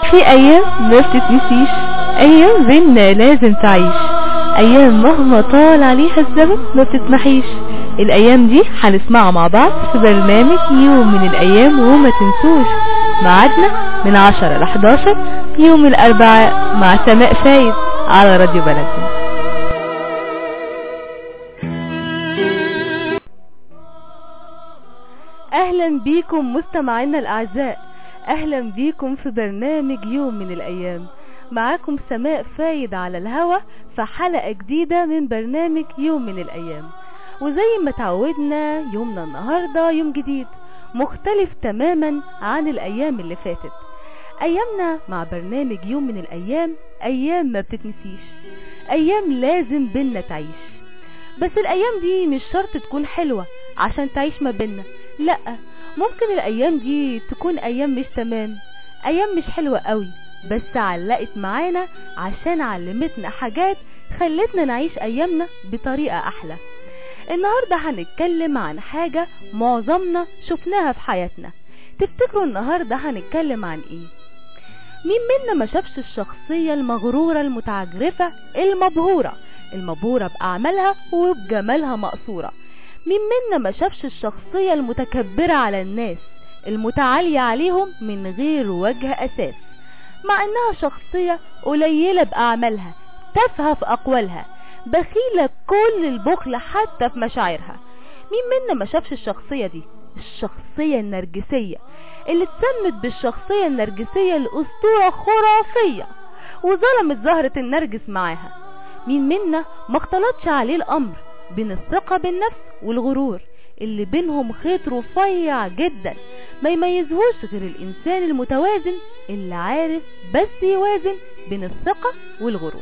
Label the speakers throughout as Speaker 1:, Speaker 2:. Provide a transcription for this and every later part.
Speaker 1: في ايام ما بتتنسيش ايام بينا لازم تعيش ايام مهما طال عليها الزمن ما بتتمحيش الايام دي هنسمعها مع بعض في برنامج يوم من الايام وما تنسوش ميعادنا من 10 ل 11 يوم الاربعاء مع سماء فايد على راديو بلدنا اهلا بيكم مستمعينا الاعزاء اهلا بيكم في برنامج يوم من الايام معاكم سماء فايد على الهوا في حلقة جديدة من برنامج يوم من الايام وزي ما تعودنا يومنا النهاردة يوم جديد مختلف تماما عن الايام اللي فاتت ايامنا مع برنامج يوم من الايام ايام ما بتتنسيش ايام لازم بينا تعيش بس الايام دي مش شرط تكون حلوة عشان تعيش ما بينا لا ممكن الايام دي تكون ايام مش تمام ايام مش حلوة قوي بس علقت معانا عشان علمتنا حاجات خلتنا نعيش ايامنا بطريقة احلى النهاردة هنتكلم عن حاجة معظمنا شفناها في حياتنا تفتكروا النهاردة هنتكلم عن ايه مين منا ما شافش الشخصية المغرورة المتعجرفة المبهورة المبهورة بأعمالها وبجمالها مقصورة مين منا ما شافش الشخصية المتكبرة على الناس المتعالية عليهم من غير وجه أساس مع انها شخصية قليلة بأعمالها تافهة في أقوالها بخيلة كل البخل حتى في مشاعرها مين منا ما شافش الشخصية دي الشخصية النرجسية اللي اتسمت بالشخصية النرجسية الأسطورة خرافية وظلمت زهرة النرجس معاها مين منا ما اختلطش عليه الأمر بين الثقة بالنفس والغرور اللي بينهم خيط رفيع جدا ما يميزهوش غير الإنسان المتوازن اللي عارف بس يوازن بين الثقة والغرور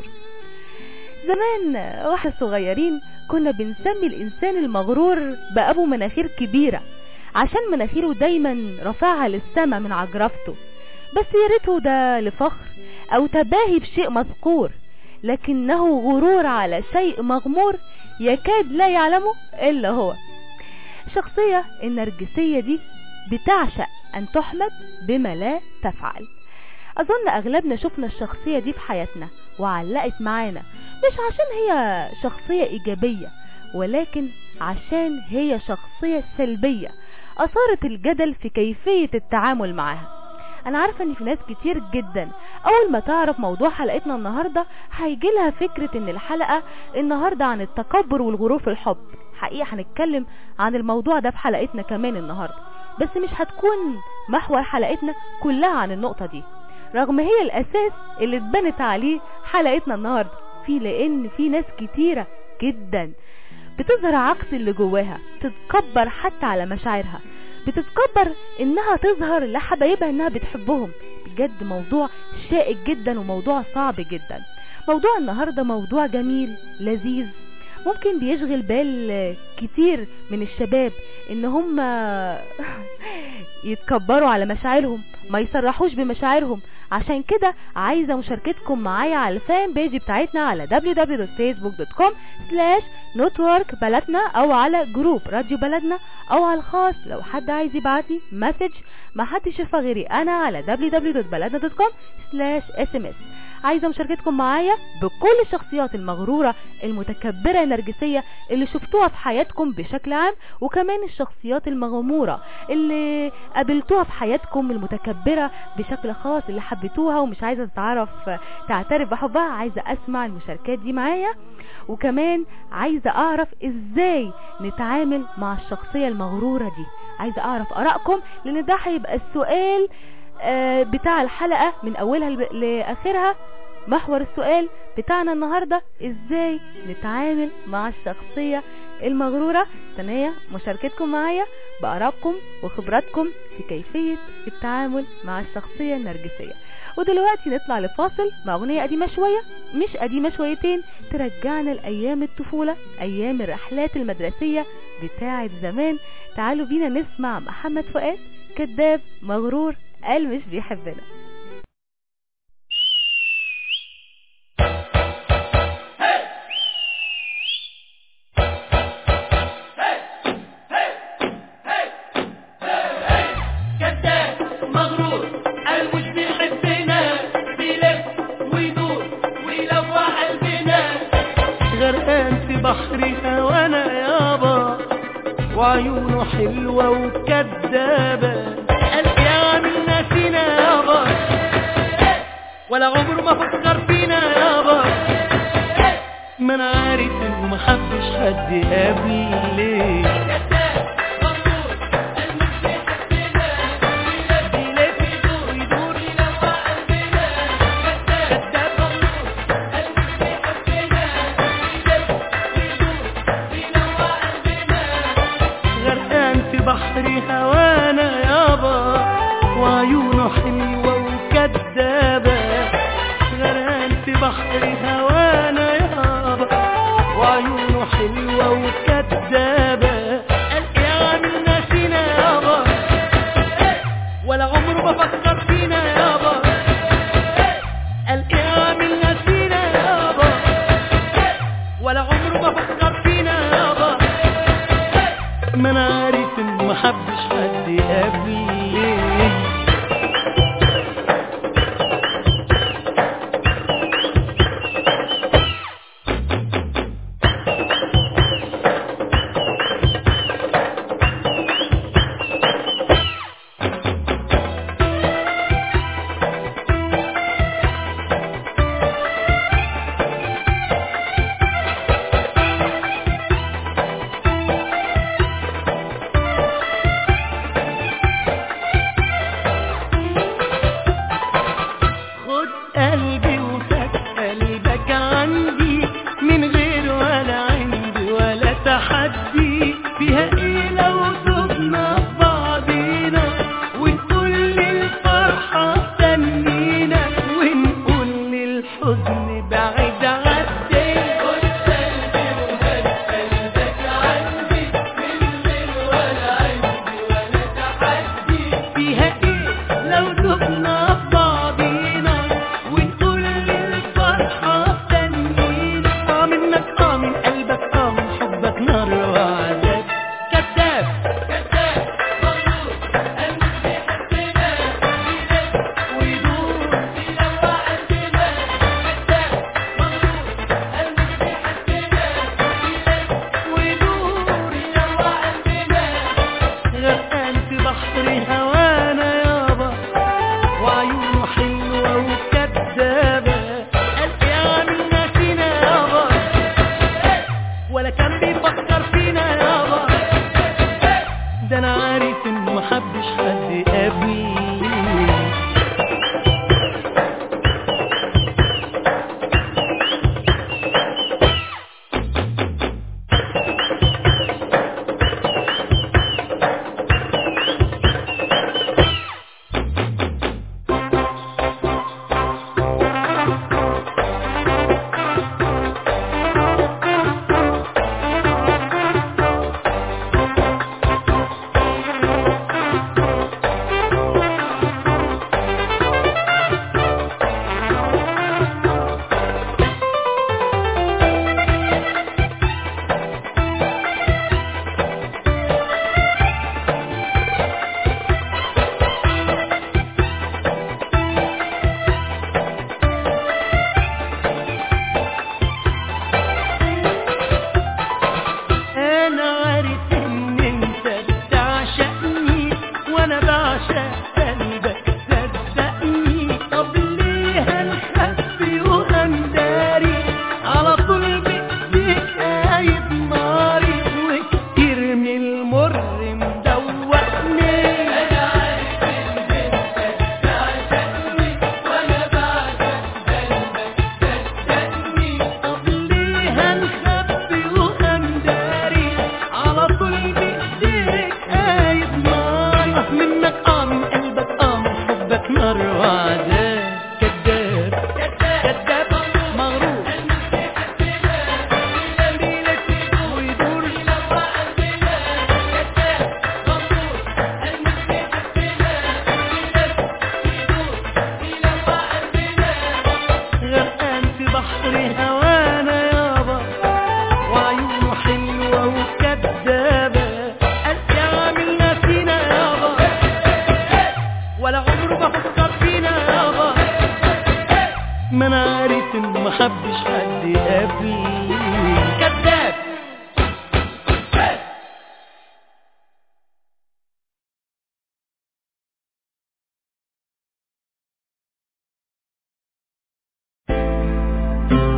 Speaker 1: زمان واحنا صغيرين كنا بنسمي الإنسان المغرور بأبو مناخير كبيرة عشان مناخيره دايما رفعها للسما من عجرفته بس يا ريته ده لفخر أو تباهي بشيء مذكور لكنه غرور على شيء مغمور يكاد لا يعلمه إلا هو الشخصية النرجسية دي بتعشق أن تحمد بما لا تفعل أظن أغلبنا شفنا الشخصية دي في حياتنا وعلقت معانا مش عشان هي شخصية إيجابية ولكن عشان هي شخصية سلبية أثارت الجدل في كيفية التعامل معاها انا عارفة ان في ناس كتير جدا اول ما تعرف موضوع حلقتنا النهاردة هيجي لها فكرة ان الحلقة النهاردة عن التكبر والغرور في الحب حقيقة هنتكلم عن الموضوع ده في حلقتنا كمان النهاردة بس مش هتكون محور حلقتنا كلها عن النقطة دي رغم هي الاساس اللي اتبنت عليه حلقتنا النهاردة في لان في ناس كتيرة جدا بتظهر عكس اللي جواها تتكبر حتى على مشاعرها بتتكبر انها تظهر لحبايبها انها بتحبهم بجد موضوع شائك جدا وموضوع صعب جدا موضوع النهاردة موضوع جميل لذيذ ممكن بيشغل بال كتير من الشباب ان هم يتكبروا على مشاعرهم ما يصرحوش بمشاعرهم عشان كده عايزة مشاركتكم معايا على الفان بيج بتاعتنا على www.facebook.com slash network بلدنا او على جروب راديو بلدنا او على الخاص لو حد عايز يبعتلي مسج ما حد يشوفها غيري انا على www.بلدنا.com slash sms عايزة مشاركتكم معايا بكل الشخصيات المغرورة المتكبرة النرجسية اللي شفتوها في حياتكم بشكل عام وكمان الشخصيات المغمورة اللي قابلتوها في حياتكم المتكبرة بشكل خاص اللي حبيتوها ومش عايزة تتعرف تعترف بحبها عايزة اسمع المشاركات دي معايا وكمان عايزة اعرف ازاي نتعامل مع الشخصية المغرورة دي عايزة اعرف ارائكم لان ده هيبقى السؤال بتاع الحلقة من اولها لاخرها محور السؤال بتاعنا النهاردة ازاي نتعامل مع الشخصية المغرورة ثانية مشاركتكم معايا بارائكم وخبراتكم في كيفية التعامل مع الشخصية النرجسية ودلوقتي نطلع لفاصل مع اغنية قديمة شوية مش قديمة شويتين ترجعنا لايام الطفولة ايام الرحلات المدرسية بتاعة زمان تعالوا بينا نسمع محمد فؤاد كذاب مغرور قال مش بيحبنا
Speaker 2: كذاب مغرور قال مش بيحبنا وعيونه حلوة وكدابة قال يا عامل ناسينا يابا ولا عمره ما فكر فينا يابا ما انا عارف انه محبش حد قبلي بيلف يدور يدور يلوع قلبنا كداب غرقان في بحر هوانا يابا وعيونه حلوة وكدابة غرقان في بحر هوانا يابا وعيونه حلوة وكدابة قال يا عامل ناسينا يابا ولا عمره ما فكر فينا يابا قال يا عامل ناسينا يابا ولا عمره ما فكر فينا يابا ما انا عارف انه محبش حد قبلي خد قلبي وخد قلبك عندي من غير ولا عندي ولا تحدي فيها ايه لو دبنا في بعضينا ونقول للفرحة استنينا ونقول للحزن بعيد عدي خد قلبي وخد قلبك عندي من غير ولا عندي ولا تحدي فيها ايه لو دبنا في بعضينا ونقول للفرحة استنينا اه منك اه من قلبك اه من حبك نار وعذاب كذاب كذاب مغرور قلبك بيحبنا ويدور يلوع قلبنا كذاب مغرور قلبك بيحبنا ويدور يلوع قلبنا غرقان في بحر هوانا يابا وعيونه حلوة وكدابة قال يا عامل ناسينا يابا ولا كان بيفكر فينا يابا ده انا عارف انه محبش حد قبلي انا عارف ان انت بتعشقني وانا بعشق قلبك صدقني طب ليه هنخبي وهنداري على طول بايديك قايد ناري وكتير من المر مدوقني انا عارف ان انت بتعشقني وانا بعشق قلبك صدقني طب ليه هنخبي وهنداري على طول بايديك قايد نار منك اه من قلبك اه من حبك نار وعذاب كذاب كذاب مغرور ليلك ويدور غرقان في بحر هوانا يابا وعيونه حلوة وكدابة قال يا عامل ناسينا يابا ولا عمره ما فكر فينا يابا ما انا عارف انه محبش حد قبلي كذاب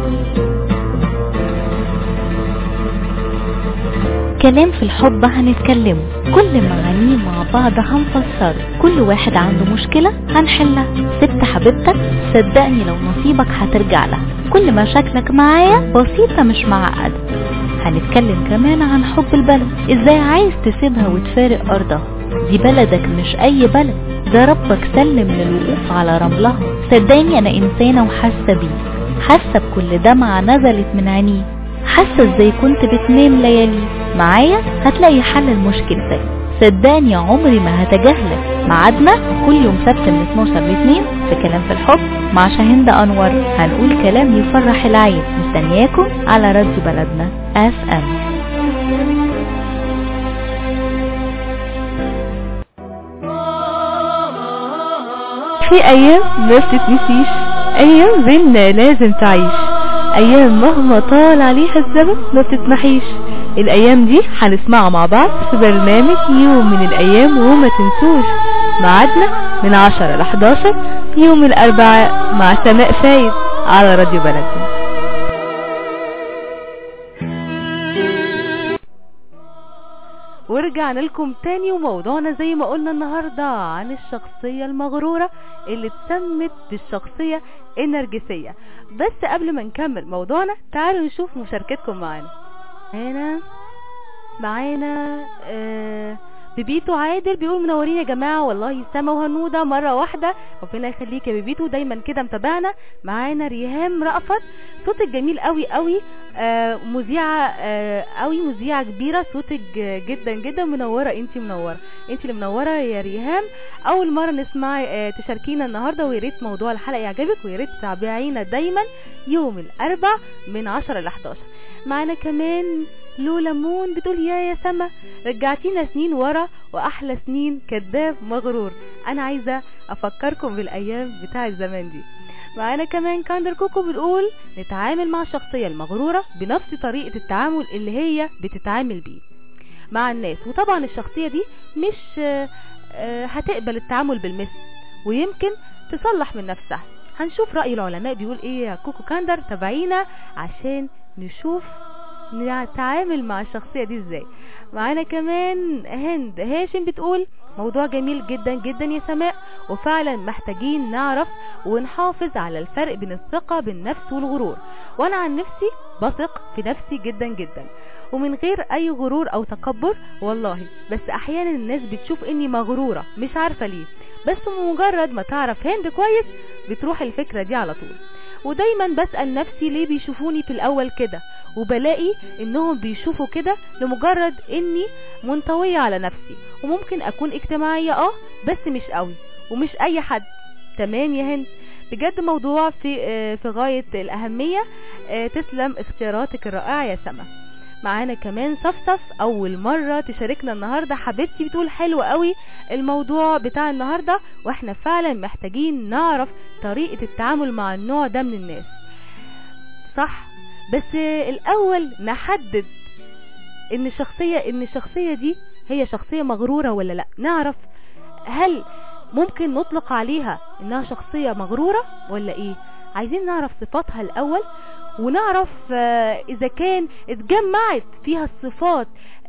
Speaker 3: كلام في الحب هنتكلمه كل معانيه مع بعض هنفسره كل واحد عنده مشكلة هنحلها سبت حبيبتك صدقني لو نصيبك هترجع لها كل مشاكلك معايا بسيطة مش معقدة هنتكلم كمان عن حب البلد ازاي عايز تسيبها وتفارق ارضها دي بلدك مش اي بلد ده ربك سلم للوقوف على رملها صدقني انا انسانة وحاسة بيه حاسة بكل دمعة نزلت من عينيه حاسة ازاي كنت بتنام ليالي معايا هتلاقي حل لمشكلتك صدقني عمري ما هتجاهلك ميعادنا كل يوم سبت من 12 ل 2 في كلام في الحب مع شاهندة انور هنقول كلام يفرح العين مستنياكم على راديو بلدنا اف ام
Speaker 1: في ايام ما بتتنسيش ايام بينا لازم تعيش ايام مهما طال عليها الزمن ما بتتمحيش الايام دي هنسمعها مع بعض في برنامج يوم من الايام وما تنسوش ميعادنا من 10 ل 11 يوم الاربعاء مع سماء فايد على راديو بلدنا ورجعنا لكم تاني وموضوعنا زي ما قلنا النهاردة عن الشخصية المغرورة اللي اتسمت بالشخصية النرجسية بس قبل ما نكمل موضوعنا تعالوا نشوف مشاركتكم معانا هنا معانا آه بيبيتو عادل بيقول منورين يا جماعة والله سما وهنودة مرة واحدة ربنا يخليك يا بيبيتو دايما كده متابعنا معانا ريهام رأفت صوتك جميل قوي قوي آه مذيعة آه قوي مذيعة كبيرة صوتك جدا جدا منورة انتي منورة انتي اللي منورة يا ريهام اول مرة نسمع آه تشاركينا النهاردة ويا ريت موضوع الحلقة يعجبك ويا ريت تتابعينا دايما يوم الاربع من 10 ل 11 معانا كمان لولا مون بتقول يا يا سما رجعتينا سنين ورا واحلى سنين كذاب مغرور انا عايزه افكركم بالايام بتاع زمان دي معانا كمان كاندر كوكو بتقول نتعامل مع الشخصية المغرورة بنفس طريقة التعامل اللي هي بتتعامل بيه مع الناس وطبعا الشخصية دي مش هتقبل التعامل بالمثل ويمكن تصلح من نفسها هنشوف رأي العلماء بيقول ايه يا كوكو كاندر تابعينا عشان نشوف نتعامل مع الشخصية دي ازاي معانا كمان هند هاشم بتقول موضوع جميل جدا جدا يا سماء وفعلا محتاجين نعرف ونحافظ على الفرق بين الثقة بالنفس والغرور وانا عن نفسي بثق في نفسي جدا جدا ومن غير اي غرور او تكبر والله بس احيانا الناس بتشوف اني مغرورة مش عارفة ليه بس مجرد ما تعرف هند كويس بتروح الفكرة دي على طول ودايما بسأل نفسي ليه بيشوفوني في الاول كده وبلاقي انهم بيشوفوا كده لمجرد اني منطوية على نفسي وممكن اكون اجتماعية اه بس مش قوي ومش اي حد تمام يا هند بجد موضوع في في غاية الاهمية تسلم اختياراتك الرائعة يا سما معانا كمان صفصف اول مرة تشاركنا النهاردة حبيبتي بتقول حلو قوي الموضوع بتاع النهاردة واحنا فعلا محتاجين نعرف طريقة التعامل مع النوع ده من الناس صح بس الاول نحدد ان الشخصية ان الشخصية دي هي شخصية مغرورة ولا لا نعرف هل ممكن نطلق عليها انها شخصية مغرورة ولا ايه عايزين نعرف صفاتها الاول ونعرف اذا كان اتجمعت فيها الصفات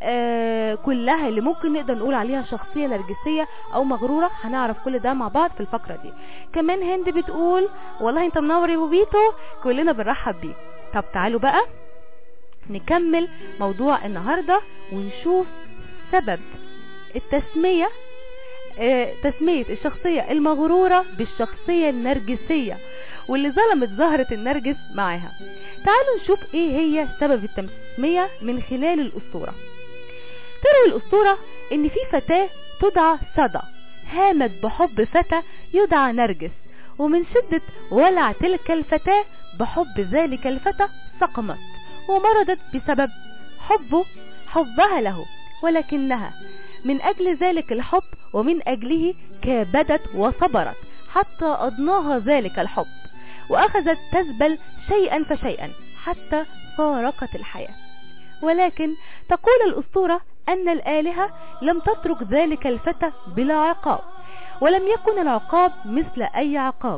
Speaker 1: كلها اللي ممكن نقدر نقول عليها شخصية نرجسية او مغرورة هنعرف كل ده مع بعض في الفقرة دي كمان هند بتقول والله انت منور يا بوبيتو كلنا بنرحب بيك طب تعالوا بقى نكمل موضوع النهاردة ونشوف سبب التسمية اه تسمية الشخصية المغرورة بالشخصية النرجسية واللي ظلمت زهرة النرجس معاها تعالوا نشوف ايه هي سبب التسمية من خلال الاسطورة تروي الاسطورة ان في فتاة تدعى صدى هامت بحب فتى يدعى نرجس ومن شدة ولع تلك الفتاة بحب ذلك الفتى سقمت ومرضت بسبب حبه حبها له ولكنها من أجل ذلك الحب ومن أجله كابدت وصبرت حتى أضناها ذلك الحب وأخذت تزبل شيئا فشيئا حتى فارقت الحياة ولكن تقول الأسطورة أن الآلهة لم تترك ذلك الفتى بلا عقاب ولم يكن العقاب مثل أي عقاب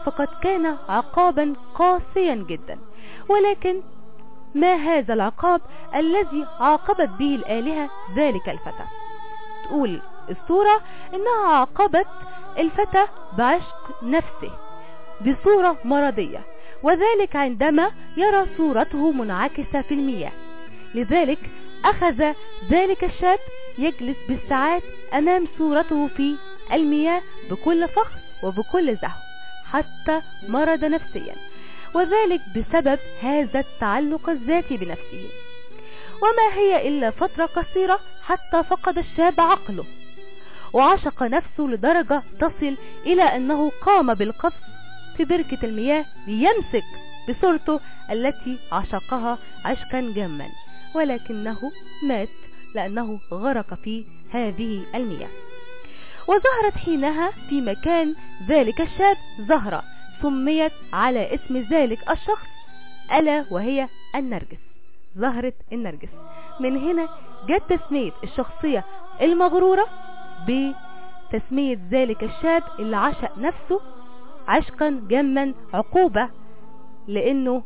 Speaker 1: فقد كان عقابا قاسيا جدا ولكن ما هذا العقاب الذي عاقبت به الآلهة ذلك الفتى تقول الصورة انها عاقبت الفتى بعشق نفسه بصورة مرضية وذلك عندما يرى صورته منعكسة في المياه لذلك أخذ ذلك الشاب يجلس بالساعات أمام صورته في المياه بكل فخر وبكل زهو حتى مرض نفسيا وذلك بسبب هذا التعلق الذاتي بنفسه وما هي إلا فترة قصيرة حتى فقد الشاب عقله وعشق نفسه لدرجة تصل إلى أنه قام بالقفز في بركة المياه ليمسك بصورته التي عشقها عشقا جما ولكنه مات لأنه غرق في هذه المياه وظهرت حينها في مكان ذلك الشاب زهرة سميت على اسم ذلك الشخص ألا وهي النرجس زهرة النرجس من هنا جت تسمية الشخصية المغرورة بتسمية ذلك الشاب اللي عشق نفسه عشقا جما عقوبة لانه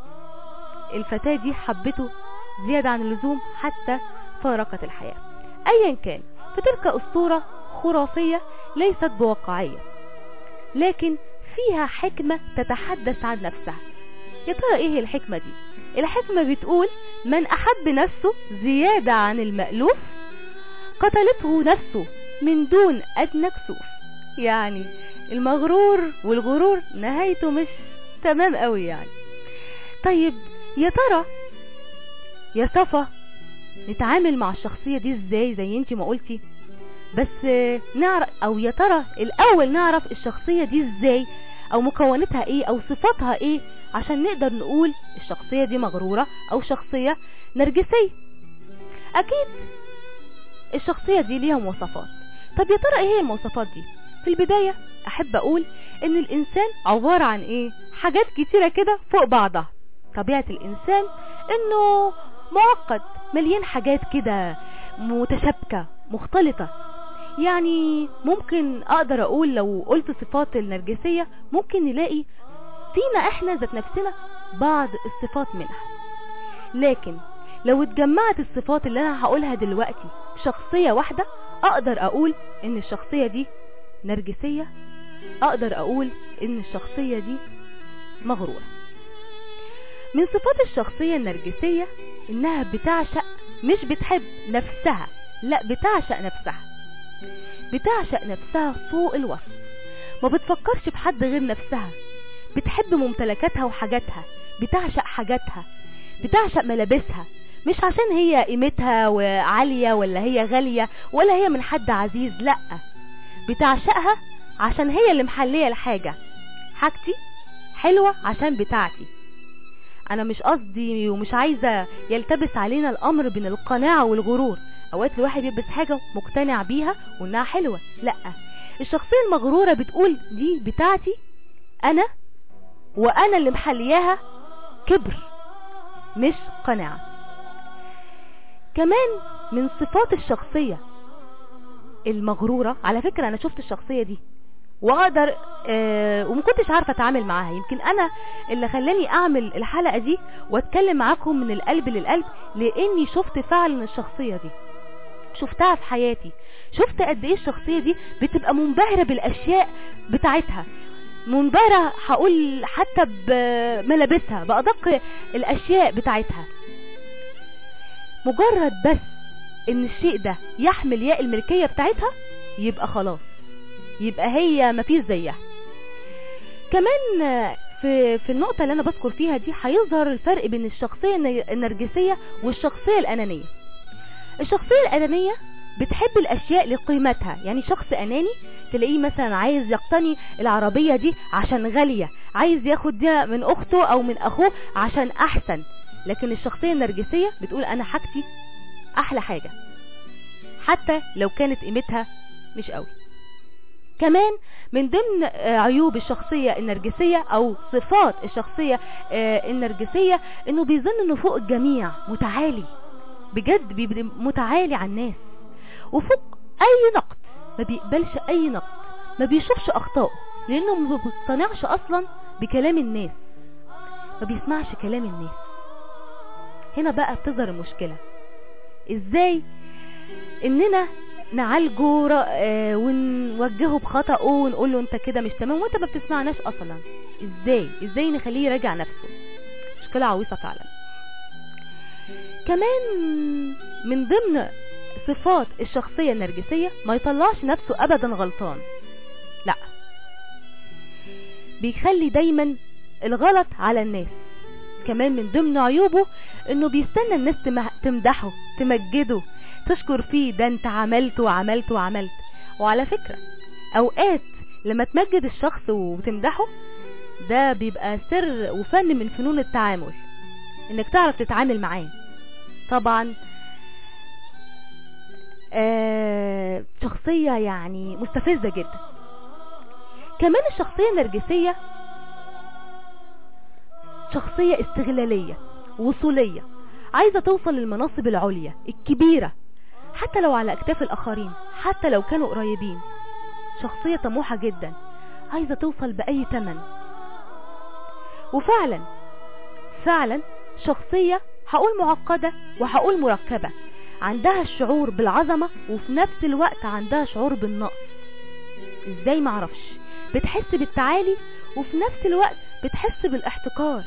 Speaker 1: الفتاة دي حبته زيادة عن اللزوم حتى فارقت الحياة ايا كان فتلك اسطورة خرافية ليست بواقعية لكن فيها حكمة تتحدث عن نفسها يا ترى ايه الحكمة دي الحكمة بتقول من احب نفسه زيادة عن المألوف قتلته نفسه من دون ادنى كسوف يعني المغرور والغرور نهايته مش تمام قوي يعني طيب يا ترى يا صفا نتعامل مع الشخصية دي ازاي زي انتي ما قلتي بس نعرف او يا ترى الاول نعرف الشخصية دي ازاي او مكوناتها ايه او صفاتها ايه عشان نقدر نقول الشخصية دي مغرورة او شخصية نرجسية اكيد الشخصية دي ليها مواصفات طب يا ترى ايه هي المواصفات دي في البداية احب اقول ان الانسان عبارة عن ايه حاجات كتيرة كده فوق بعضها طبيعة الانسان انه معقد مليان حاجات كده متشابكة مختلطة يعني ممكن اقدر اقول لو قلت صفات النرجسية ممكن نلاقي فينا احنا ذات نفسنا بعض الصفات منها لكن لو اتجمعت الصفات اللي انا هقولها دلوقتي شخصية واحدة اقدر اقول ان الشخصية دي نرجسية اقدر اقول ان الشخصية دي مغرورة من صفات الشخصية النرجسية انها بتعشق مش بتحب نفسها لا بتعشق نفسها بتعشق نفسها فوق الوصف ما بتفكرش بحد غير نفسها بتحب ممتلكاتها وحاجاتها بتعشق حاجاتها بتعشق ملابسها مش عشان هي قيمتها وعالية ولا هي غالية ولا هي من حد عزيز لا بتعشقها عشان هي اللي محلية الحاجة حاجتي حلوة عشان بتاعتي انا مش قصدي ومش عايزة يلتبس علينا الامر بين القناعة والغرور اوقات الواحد يلبس حاجة مقتنع بيها وانها حلوة لا الشخصية المغرورة بتقول دي بتاعتي انا وانا اللي محلياها كبر مش قناعة كمان من صفات الشخصية المغرورة على فكرة انا شفت الشخصية دي واقدر آه ومكنتش عارفة اتعامل معاها يمكن انا اللي خلاني اعمل الحلقة دي واتكلم معاكم من القلب للقلب لاني شفت فعلا الشخصية دي شفتها في حياتي شفت قد ايه الشخصية دي بتبقى منبهرة بالاشياء بتاعتها منبهرة هقول حتى بملابسها بأدق الاشياء بتاعتها مجرد بس ان الشيء ده يحمل ياء الملكية بتاعتها يبقى خلاص يبقى هي مفيش زيها كمان في في النقطة اللي انا بذكر فيها دي هيظهر الفرق بين الشخصية النرجسية والشخصية الانانية الشخصية الانانية بتحب الاشياء لقيمتها يعني شخص اناني تلاقيه مثلا عايز يقتني العربية دي عشان غالية عايز ياخد دي من اخته او من اخوه عشان احسن لكن الشخصية النرجسية بتقول انا حاجتي احلى حاجة حتى لو كانت قيمتها مش قوي كمان من ضمن عيوب الشخصية النرجسية او صفات الشخصية النرجسية انه بيظن انه فوق الجميع متعالي بجد بيبقى متعالي على الناس وفوق اي نقد ما بيقبلش اي نقد ما بيشوفش اخطائه لانه ما بيقتنعش اصلا بكلام الناس ما بيسمعش كلام الناس هنا بقى بتظهر المشكلة ازاي اننا نعالجه ر- آه، ونوجهه بخطأه ونقول له انت كده مش تمام وانت ما بتسمعناش اصلا ازاي ازاي نخليه يراجع نفسه مشكلة عويصة فعلا كمان من ضمن صفات الشخصية النرجسية ما يطلعش نفسه ابدا غلطان لا بيخلي دايما الغلط على الناس كمان من ضمن عيوبه انه بيستنى الناس تمه- تمدحه تمجده تشكر فيه ده انت عملت وعملت وعملت وعلى فكرة اوقات لما تمجد الشخص وتمدحه ده بيبقى سر وفن من فنون التعامل انك تعرف تتعامل معاه طبعا آه شخصية يعني مستفزة جدا كمان الشخصية النرجسية شخصية استغلالية وصولية عايزة توصل للمناصب العليا الكبيرة حتى لو على اكتاف الاخرين حتى لو كانوا قريبين شخصية طموحة جدا عايزة توصل بأي تمن وفعلا فعلا شخصية هقول معقدة وهقول مركبة عندها الشعور بالعظمة وفي نفس الوقت عندها شعور بالنقص ازاي معرفش بتحس بالتعالي وفي نفس الوقت بتحس بالاحتقار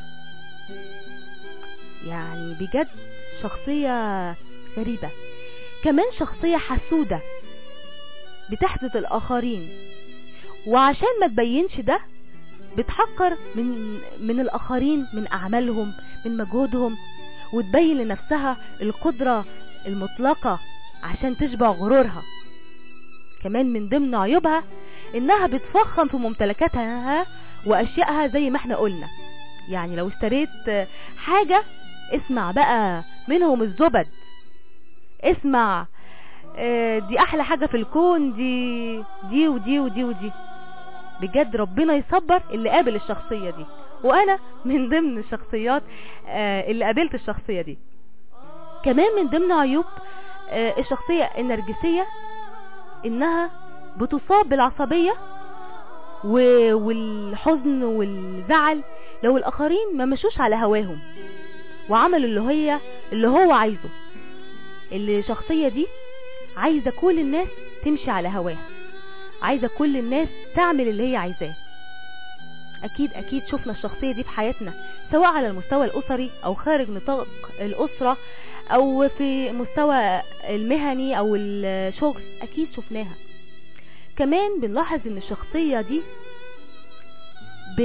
Speaker 1: يعني بجد شخصية غريبة كمان شخصية حسودة بتحدث الآخرين وعشان ما تبينش ده بتحقر من من الآخرين من أعمالهم من مجهودهم وتبين لنفسها القدرة المطلقة عشان تشبع غرورها كمان من ضمن عيوبها انها بتفخم في ممتلكاتها واشيائها زي ما احنا قلنا يعني لو اشتريت حاجة اسمع بقى منهم الزبد اسمع آه، دي احلى حاجة في الكون دي دي ودي ودي ودي بجد ربنا يصبر اللي قابل الشخصية دي وانا من ضمن الشخصيات آه، اللي قابلت الشخصية دي كمان من ضمن عيوب آه، الشخصية النرجسية انها بتصاب بالعصبية و- والحزن والزعل لو الاخرين ما مشوش على هواهم وعملوا اللي هي اللي هو عايزه اللي الشخصية دي عايزة كل الناس تمشي على هواها عايزة كل الناس تعمل اللي هي عايزاه اكيد اكيد شفنا الشخصية دي في حياتنا سواء على المستوى الاسري او خارج نطاق الاسرة او في مستوى المهني او الشغل اكيد شفناها كمان بنلاحظ ان الشخصية دي ب...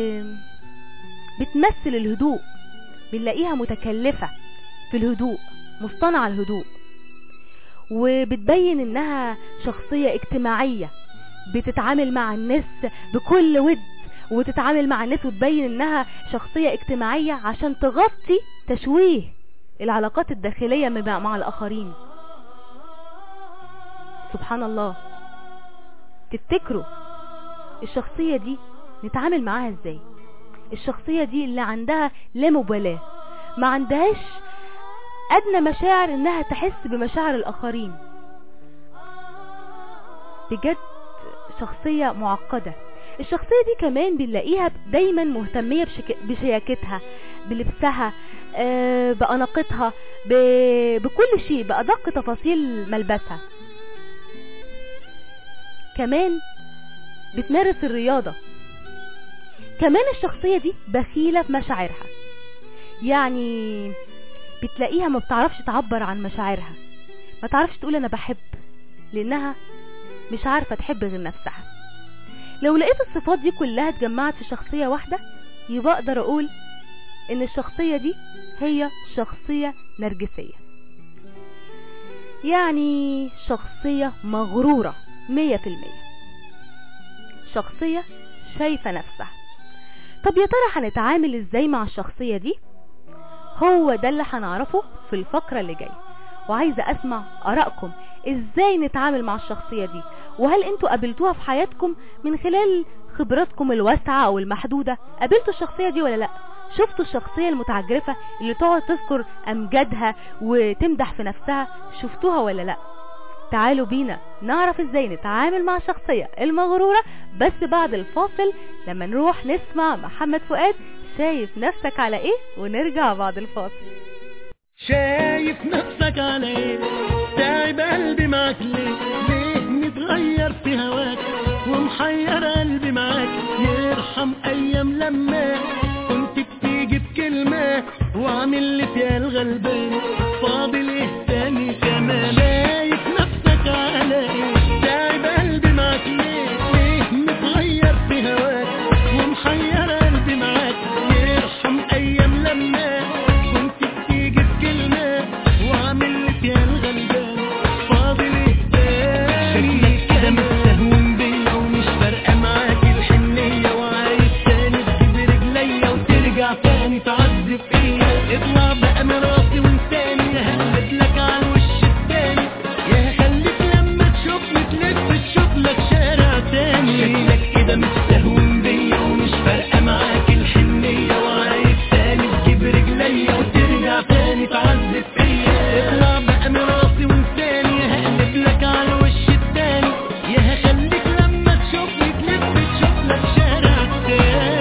Speaker 1: بتمثل الهدوء بنلاقيها متكلفة في الهدوء مصطنعة الهدوء وبتبين انها شخصية اجتماعية بتتعامل مع الناس بكل ود وتتعامل مع الناس وتبين انها شخصية اجتماعية عشان تغطي تشويه العلاقات الداخلية مع مع الاخرين سبحان الله تفتكروا الشخصية دي نتعامل معاها ازاي الشخصية دي اللي عندها لا مبالاة ما عندهاش ادنى مشاعر انها تحس بمشاعر الاخرين بجد شخصية معقدة الشخصية دي كمان بنلاقيها دايما مهتمية بشك... بشياكتها بلبسها آه، بأناقتها ب... بكل شيء بأدق تفاصيل ملبسها كمان بتمارس الرياضة كمان الشخصية دي بخيلة في مشاعرها يعني بتلاقيها ما بتعرفش تعبر عن مشاعرها ما تعرفش تقول انا بحب لانها مش عارفة تحب غير نفسها لو لقيت الصفات دي كلها اتجمعت في شخصية واحدة يبقى اقدر اقول ان الشخصية دي هي شخصية نرجسية يعني شخصية مغرورة مية في المية شخصية شايفة نفسها طب يا ترى هنتعامل ازاي مع الشخصية دي هو ده اللي هنعرفه في الفقرة اللي جاية وعايزة اسمع ارائكم ازاي نتعامل مع الشخصية دي وهل انتوا قابلتوها في حياتكم من خلال خبراتكم الواسعة او المحدودة قابلتوا الشخصية دي ولا لا شفتوا الشخصية المتعجرفة اللي تقعد تذكر امجادها وتمدح في نفسها شفتوها ولا لا تعالوا بينا نعرف ازاي نتعامل مع الشخصية المغرورة بس بعد الفاصل لما نروح نسمع محمد فؤاد شايف نفسك على ايه ونرجع بعد الفاصل
Speaker 2: شايف نفسك على ايه تعب قلبي معاك ليه ليه متغير في هواك ومحير قلبي معاك يرحم ايام لما كنت بتيجي بكلمة وعامل لي فيها الغلبان فاضل ايه تاني كمان شايف نفسك على ايه تعب قلبي معاك ليه ليه متغير في هواك ومحير قلبي معاك يرحم ايام لما كنت بتيجي بكلمة وعامل لي فيها الغلبان فاضل ايه تاني شكلك كده مستهون بيا ومش فارقة معاك الحنية وعايز تاني تجيب رجليا وترجع تاني تعذب فيا اطلع بقى من راسي وانساني هقلب لك على الوش التاني يا خليك لما تشوفني تلف تشوف لك شارع تاني شكلك كده مستهون بيا ومش فارقة معاك الحنية وعايز تاني تجيب رجليا وترجع تاني تعذب فيا اطلع بقى من راسي وانساني هقلب لك على الوش التاني يا هخليك لما تشوفني تلف تشوف لك شارع تاني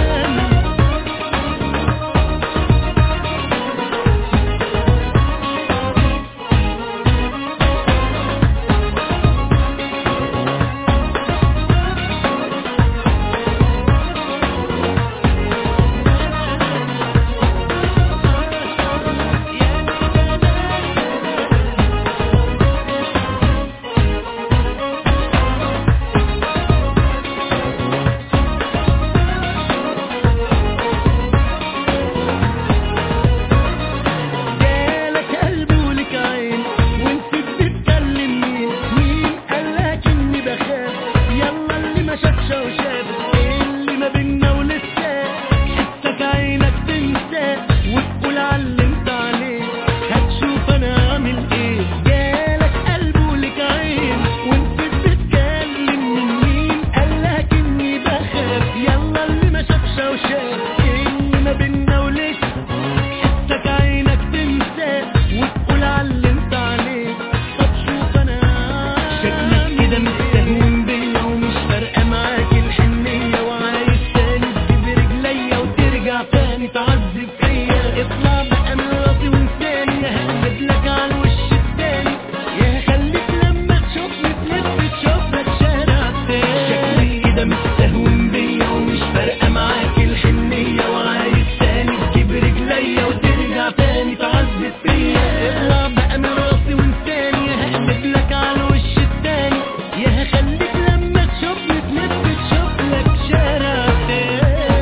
Speaker 2: جالك قلب ولك عين وانت بتتكلم مين مين قالك اني بخاف يلا اللي ما شافش وشاف اللي ما بينا ولسه حسك عينك تنسى وتقول على اللي انت عليه هتشوف انا عامل ايه جالك قلب ولك عين وانت بتتكلم من مين قالك اني بخاف يلا اللي ما شافش وشاف اللي ما بينا ولسه حسك عينك تنسى وتقول على اللي انت عليه طب شوف انا شكلك كده مستهون بيا ومش فارقه معاك الحنيه وعايز تاني تجيب رجليا وترجع تاني تعذب فيا اطلع بقى من راسي وانساني هقلب لك على الوش التاني يا هخليك لما تشوفني تلف تشوف لك شارع تاني شكلك كده مستهون بيا ومش فارقه معاك الحنيه وعايز تاني تجيب رجليا وترجع تاني تعذب فيا اطلع بقى من راسي وانساني هقلب لك على الوش التاني يا هخليك لما تشوفني تلف تشوف لك شارع تاني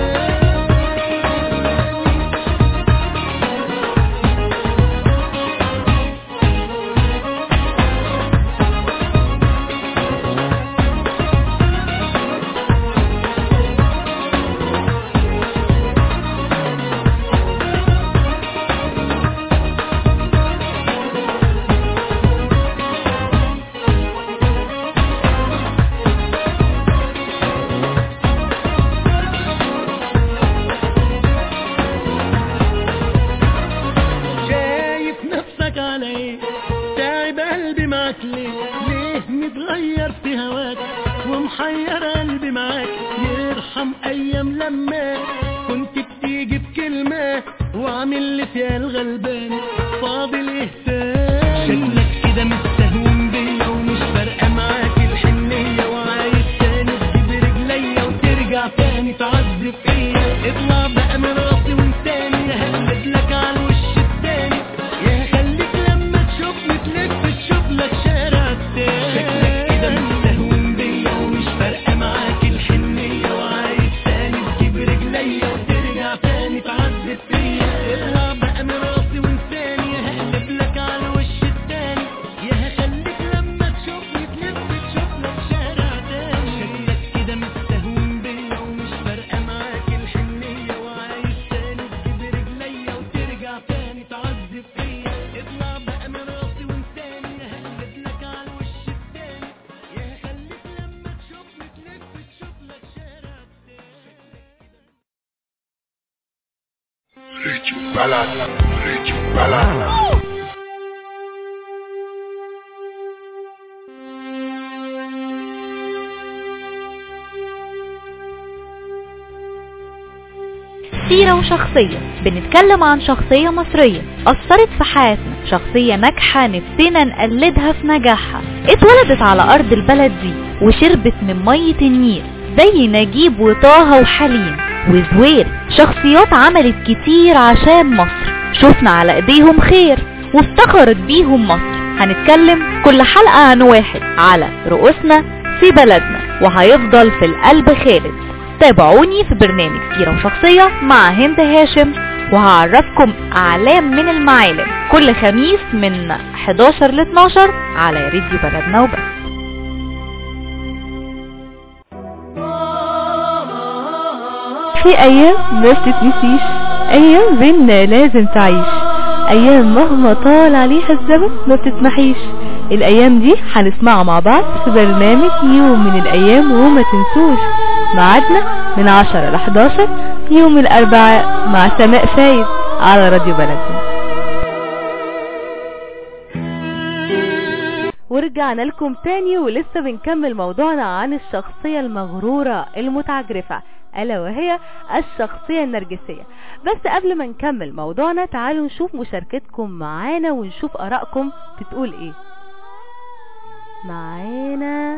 Speaker 2: شايف نفسك على ايه تعب قلبي معاك ليه ليه متغير في هواك ومحير قلبي معاك يرحم ايام لما كنت بتيجي بكلمة وعامل لي فيها الغلبان فاضل ايه تاني شكلك كده مستهون بيا ومش فارقة معاك الحنية وعايز تاني تجيب رجليا وترجع تاني تعذب فيا اطلع بقى من راسي وانساني هقلب لك على الوش التاني يا هخليك لما تشوفني تلف تشوف لك شارع تاني شكلك كده مستهون بيا ومش فارقة معاك الحنية وعايز تاني تجيب رجليا وترجع تاني تعذب فيا اطلع بقى من راسي وانساني هقلب لك على الوش التاني يا هخليك لما تشوفني تلف تشوف لك شارع تاني شكلك كده مستهون بيا ومش فارقة معاك الحنية وعايز تاني تجيب رجليا وترجع تاني تعذب فيا اطلع بقى من راسي وانساني هقلب لك على الوش التاني يا هخليك لما تشوفني تلف تشوف لك شارع تاني
Speaker 4: Rich Ballad, Rich Ballad.
Speaker 3: سيرة وشخصية بنتكلم عن شخصية مصرية أثرت في حياتنا شخصية ناجحة نفسنا نقلدها في نجاحها اتولدت على أرض البلد دي وشربت من مية النيل زي نجيب وطه وحليم وزوير شخصيات عملت كتير عشان مصر شفنا على ايديهم خير وافتخرت بيهم مصر هنتكلم كل حلقة عن واحد على رؤوسنا في بلدنا وهيفضل في القلب خالد تابعوني في برنامج سيرة وشخصية مع هند هاشم وهعرفكم أعلام من المعالم كل خميس من 11 ل 12 على راديو بلدنا وبس
Speaker 1: في ايام ما بتتنسيش ايام بينا لازم تعيش ايام مهما طال عليها الزمن ما بتتمحيش الايام دي هنسمعها مع بعض في برنامج يوم من الايام وما تنسوش ميعادنا من 10 ل 11 يوم الاربعاء مع سماء فايد على راديو بلدنا ورجعنا لكم تاني ولسه بنكمل موضوعنا عن الشخصية المغرورة المتعجرفة ألا وهي الشخصية النرجسية بس قبل ما نكمل موضوعنا تعالوا نشوف مشاركتكم معانا ونشوف آرائكم بتقول ايه معانا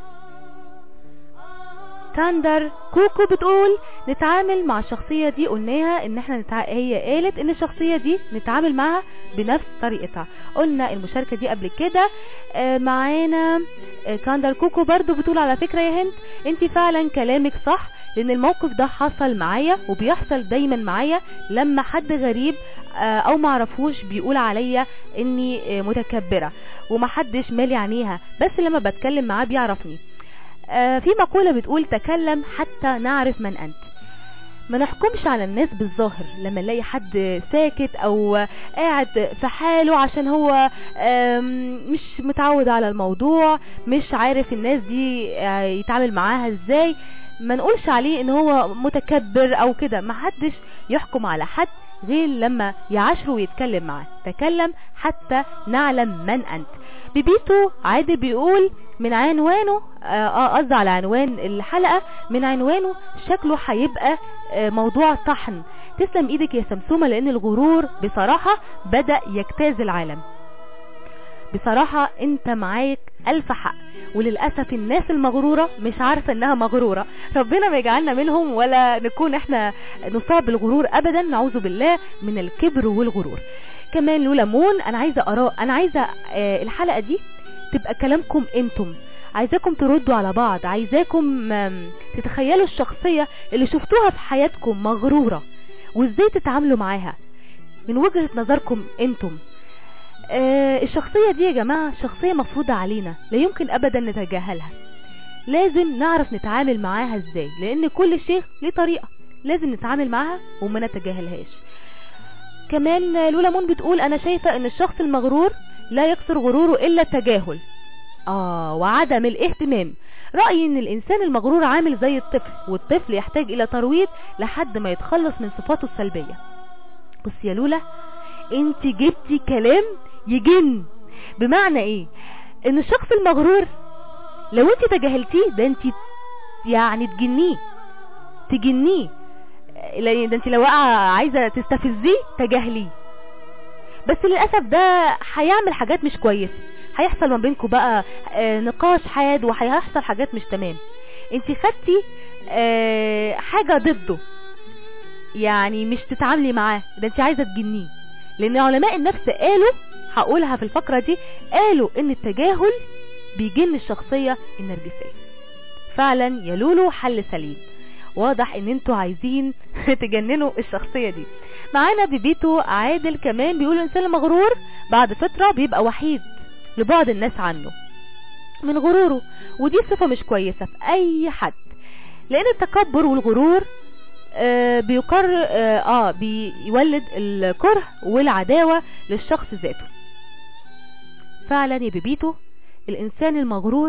Speaker 1: تاندر كوكو بتقول نتعامل مع الشخصية دي قلناها ان احنا نتع... هي قالت ان الشخصية دي نتعامل معها بنفس طريقتها قلنا المشاركة دي قبل كده آه معانا آه تاندر كوكو برضو بتقول على فكرة يا هند انت فعلا كلامك صح لان الموقف ده حصل معايا وبيحصل دايما معايا لما حد غريب آه او معرفوش بيقول عليا اني آه متكبرة ومحدش مالي عينيها بس لما بتكلم معاه بيعرفني آه في مقولة بتقول تكلم حتى نعرف من أنت ما نحكمش على الناس بالظاهر لما نلاقي حد ساكت او قاعد في حاله عشان هو مش متعود على الموضوع مش عارف الناس دي يتعامل معاها ازاي ما نقولش عليه ان هو متكبر او كده ما حدش يحكم على حد غير لما يعاشره ويتكلم معاه تكلم حتى نعلم من انت بيبيتو عادل بيقول من عنوانه اه قصدي على عنوان الحلقة من عنوانه شكله هيبقى آه موضوع طحن تسلم ايدك يا سمسومة لان الغرور بصراحة بدأ يجتاز العالم بصراحة انت معاك الف حق وللأسف الناس المغرورة مش عارفة انها مغرورة ربنا ما يجعلنا منهم ولا نكون احنا نصاب بالغرور ابدا نعوذ بالله من الكبر والغرور كمان لولا مون انا عايزة اراء انا عايزة آه الحلقة دي تبقى كلامكم انتم عايزاكم تردوا على بعض عايزاكم تتخيلوا الشخصية اللي شفتوها في حياتكم مغرورة وازاي تتعاملوا معاها من وجهة نظركم انتم آه الشخصية دي يا جماعة شخصية مفروضة علينا لا يمكن ابدا نتجاهلها لازم نعرف نتعامل معاها ازاي لان كل شيء ليه طريقة لازم نتعامل معاها وما نتجاهلهاش كمان لولا مون بتقول انا شايفة ان الشخص المغرور لا يكسر غروره الا التجاهل اه وعدم الاهتمام رأيي ان الانسان المغرور عامل زي الطفل والطفل يحتاج الى ترويض لحد ما يتخلص من صفاته السلبية بص يا لولا انت جبتي كلام يجن بمعنى ايه ان الشخص المغرور لو انت تجاهلتيه ده انت يعني تجنيه تجنيه ده انت لو عايزة تستفزيه تجاهليه بس للأسف ده هيعمل حاجات مش كويسة هيحصل ما بينكم بقى آه نقاش حاد وهيحصل حاجات مش تمام انت خدتي آه حاجة ضده يعني مش تتعاملي معاه ده انت عايزة تجنيه لان علماء النفس قالوا هقولها في الفقرة دي قالوا ان التجاهل بيجن الشخصية النرجسية فعلا يا لولو حل سليم واضح ان انتوا عايزين تجننوا الشخصية دي معانا ببيتو عادل كمان بيقول الانسان المغرور بعد فترة بيبقى وحيد لبعض الناس عنه من غروره ودي صفة مش كويسة في اي حد لان التكبر والغرور آه بيقر آه, اه بيولد الكره والعداوة للشخص ذاته فعلا يا بيبيتو الانسان المغرور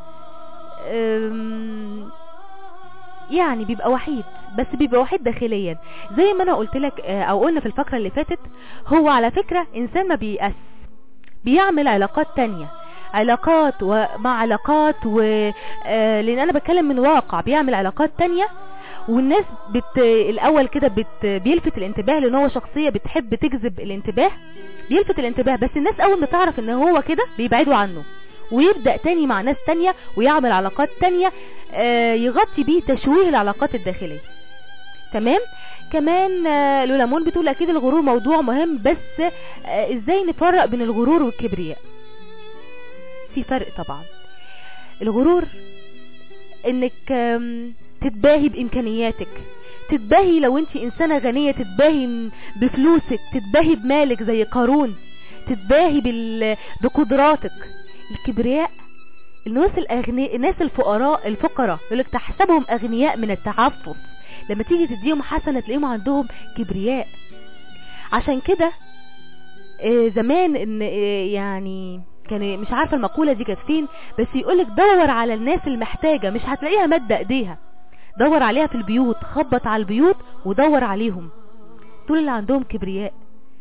Speaker 1: يعني بيبقى وحيد بس بيبقى وحيد داخليا زي ما انا قلت لك او قلنا في الفقرة اللي فاتت هو على فكرة انسان ما بيأس بيعمل علاقات تانية علاقات ومع علاقات و... آه لان انا بتكلم من واقع بيعمل علاقات تانية والناس بت الاول كده بت بيلفت الانتباه لان هو شخصية بتحب تجذب الانتباه بيلفت الانتباه بس الناس اول ما تعرف ان هو كده بيبعدوا عنه ويبدأ تاني مع ناس تانية ويعمل علاقات تانية آه، يغطي بيه تشويه العلاقات الداخلية تمام كمان آه، لولامون بتقول اكيد الغرور موضوع مهم بس آه، ازاي نفرق بين الغرور والكبرياء في فرق طبعا الغرور انك آم، تتباهي بامكانياتك تتباهي لو انت انسانة غنية تتباهي بفلوسك تتباهي بمالك زي قارون تتباهي بال... بقدراتك الكبرياء الناس الاغنياء الناس الفقراء الفقراء يقولك تحسبهم اغنياء من التعفف لما تيجي تديهم حسنة تلاقيهم عندهم كبرياء عشان كده آه، زمان ان آه، يعني كان مش عارفة المقولة دي كانت فين بس يقولك دور على الناس المحتاجة مش هتلاقيها مادة ايديها دور عليها في البيوت خبط على البيوت ودور عليهم دول اللي عندهم كبرياء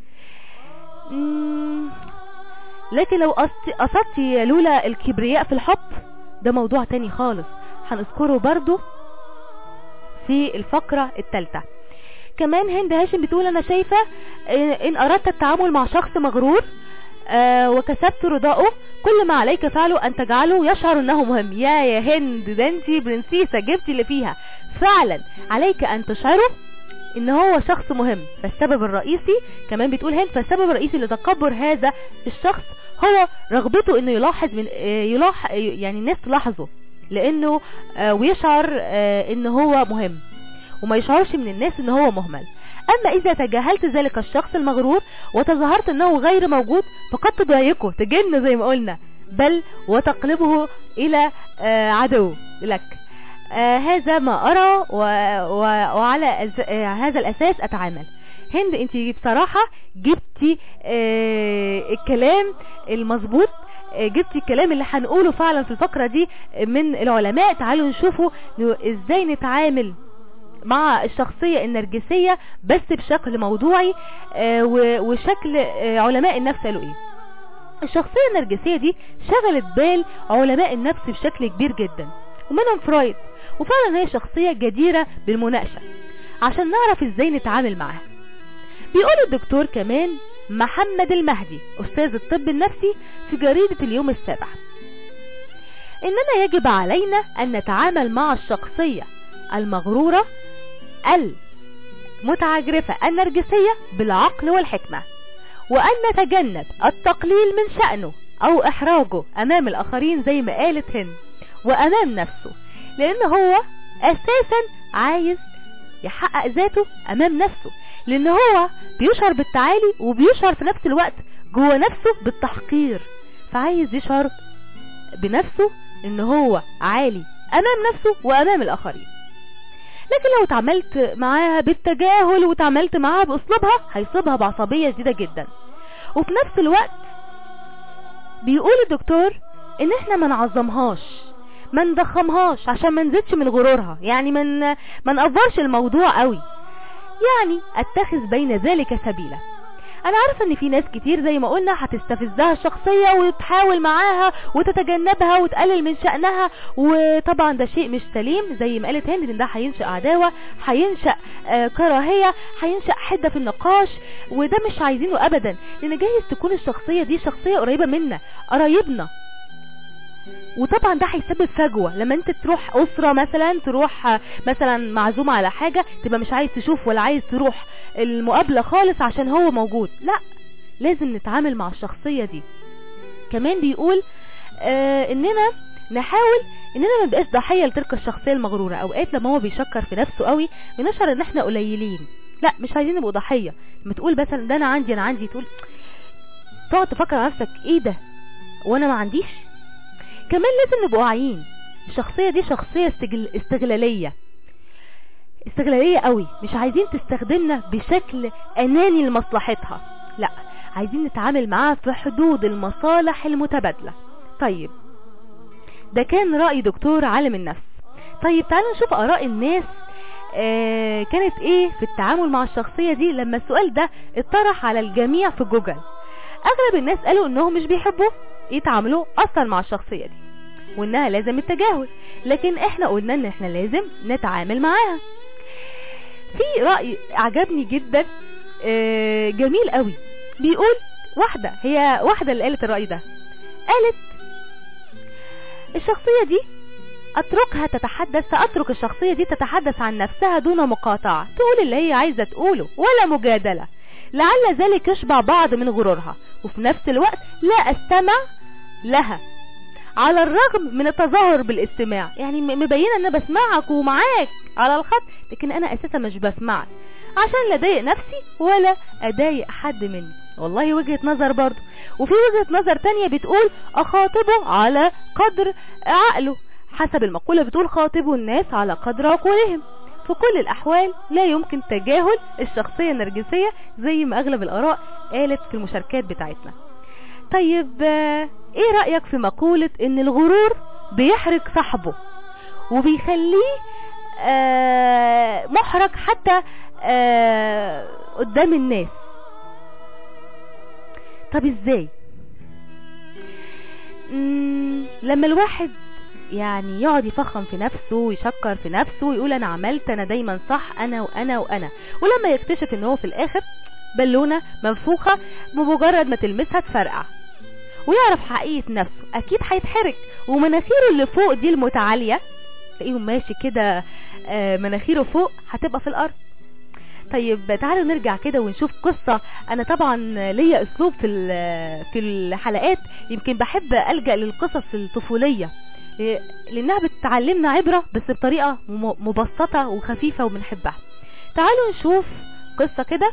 Speaker 1: مم، لكن لو قصت- قصدتي يا لولا الكبرياء في الحب ده موضوع تاني خالص هنذكره برضو في الفقرة الثالثة كمان هند هاشم بتقول انا شايفة آه، ان اردت التعامل مع شخص مغرور آه، وكسبت رضاؤه كل ما عليك فعله ان تجعله يشعر انه مهم يا يا هند ده انتي برنسيسة جبتي اللي فيها فعلا عليك ان تشعره ان هو شخص مهم فالسبب الرئيسي كمان بتقول هند فالسبب الرئيسي لتكبر هذا الشخص هو رغبته انه يلاحظ من آه، يلاح يعني الناس تلاحظه لانه آه، ويشعر آه، ان هو مهم وما يشعرش من الناس ان هو مهمل اما اذا تجاهلت ذلك الشخص المغرور وتظاهرت انه غير موجود فقد تضايقه تجن زي ما قلنا بل وتقلبه الى آه، عدو لك آه، هذا ما ارى و... و... وعلى أز... آه، هذا الاساس اتعامل هند انت بصراحة جبتي آه، الكلام المظبوط آه، جبتي الكلام اللي هنقوله فعلا في الفقرة دي من العلماء تعالوا نشوفوا ن- ازاي نتعامل مع الشخصية النرجسية بس بشكل موضوعي آه، و- وشكل آه، علماء النفس قالوا ايه الشخصية النرجسية دي شغلت بال علماء النفس بشكل كبير جدا ومنهم فرويد وفعلا هي شخصية جديرة بالمناقشة عشان نعرف ازاي نتعامل معاها بيقول الدكتور كمان محمد المهدي استاذ الطب النفسي في جريدة اليوم السابع اننا يجب علينا ان نتعامل مع الشخصية المغرورة المتعجرفة النرجسية بالعقل والحكمة وأن نتجنب التقليل من شأنه أو إحراجه أمام الآخرين زي ما قالت هند وأمام نفسه لأن هو أساسا عايز يحقق ذاته أمام نفسه لأن هو بيشعر بالتعالي وبيشعر في نفس الوقت جوه نفسه بالتحقير فعايز يشعر بنفسه ان هو عالي امام نفسه وامام الاخرين لكن لو اتعاملت معاها بالتجاهل وتعاملت معاها باسلوبها هيصيبها بعصبية شديدة جدا وفي نفس الوقت بيقول الدكتور ان احنا ما نعظمهاش ما نضخمهاش عشان ما نزيدش من غرورها يعني من ما نقفرش الموضوع قوي يعني اتخذ بين ذلك سبيلا انا عارفه ان في ناس كتير زي ما قلنا هتستفزها الشخصية وتحاول معاها وتتجنبها وتقلل من شأنها وطبعا ده شيء مش سليم زي ما قالت هند ان ده هينشأ عداوة هينشأ آه كراهية هينشأ حدة في النقاش وده مش عايزينه ابدا لان جايز تكون الشخصية دي شخصية قريبة منا قرايبنا وطبعا ده هيسبب فجوة لما انت تروح اسرة مثلا تروح آه، مثلا معزومة على حاجة تبقى مش عايز تشوف ولا عايز تروح المقابلة خالص عشان هو موجود لا لازم نتعامل مع الشخصية دي كمان بيقول آه اننا نحاول اننا ما نبقاش ضحية لتلك الشخصية المغرورة اوقات لما هو بيشكر في نفسه قوي بنشعر ان احنا قليلين لا مش عايزين نبقى ضحية لما تقول مثلا ده انا عندي انا عندي تقول تقعد تفكر على نفسك ايه ده وانا ما عنديش كمان لازم نبقى واعيين الشخصية دي شخصية استجل... استغلالية استغلالية قوي مش عايزين تستخدمنا بشكل اناني لمصلحتها لا عايزين نتعامل معاها في حدود المصالح المتبادلة طيب ده كان رأي دكتور عالم النفس طيب تعالوا نشوف اراء الناس آه كانت ايه في التعامل مع الشخصية دي لما السؤال ده اتطرح على الجميع في جوجل اغلب الناس قالوا انهم مش بيحبوا يتعاملوا اصلا مع الشخصية دي وانها لازم التجاهل لكن احنا قلنا ان احنا لازم نتعامل معاها في رأي عجبني جدا آه، جميل قوي بيقول واحدة هي واحدة اللي قالت الرأي ده قالت الشخصية دي اتركها تتحدث سأترك الشخصية دي تتحدث عن نفسها دون مقاطعة تقول اللي هي عايزة تقوله ولا مجادلة لعل ذلك يشبع بعض من غرورها وفي نفس الوقت لا استمع لها على الرغم من التظاهر بالاستماع يعني م- مبينة ان انا بسمعك ومعاك على الخط لكن انا اساسا مش بسمعك عشان لا اضايق نفسي ولا اضايق حد مني والله وجهة نظر برضو وفي وجهة نظر تانية بتقول اخاطبه على قدر عقله حسب المقولة بتقول خاطبوا الناس على قدر عقولهم في كل الأحوال لا يمكن تجاهل الشخصية النرجسية زي ما أغلب الآراء قالت في المشاركات بتاعتنا طيب آه، ايه رأيك في مقولة ان الغرور بيحرق صاحبه وبيخليه آه، محرج حتى آه، قدام الناس طب ازاي مم، لما الواحد يعني يقعد يفخم في نفسه ويشكر في نفسه ويقول انا عملت انا دايما صح انا وانا وانا ولما يكتشف ان هو في الاخر بالونة منفوخة بمجرد ما تلمسها تفرقع ويعرف حقيقة نفسه اكيد هيتحرك ومناخيره اللي فوق دي المتعالية تلاقيه ماشي كده آه، مناخيره فوق هتبقى في الارض طيب تعالوا نرجع كده ونشوف قصة انا طبعا ليا اسلوب في ال- في الحلقات يمكن بحب الجأ للقصص الطفولية إيه، لانها بتعلمنا عبرة بس بطريقة م- مبسطة وخفيفة وبنحبها تعالوا نشوف قصة كده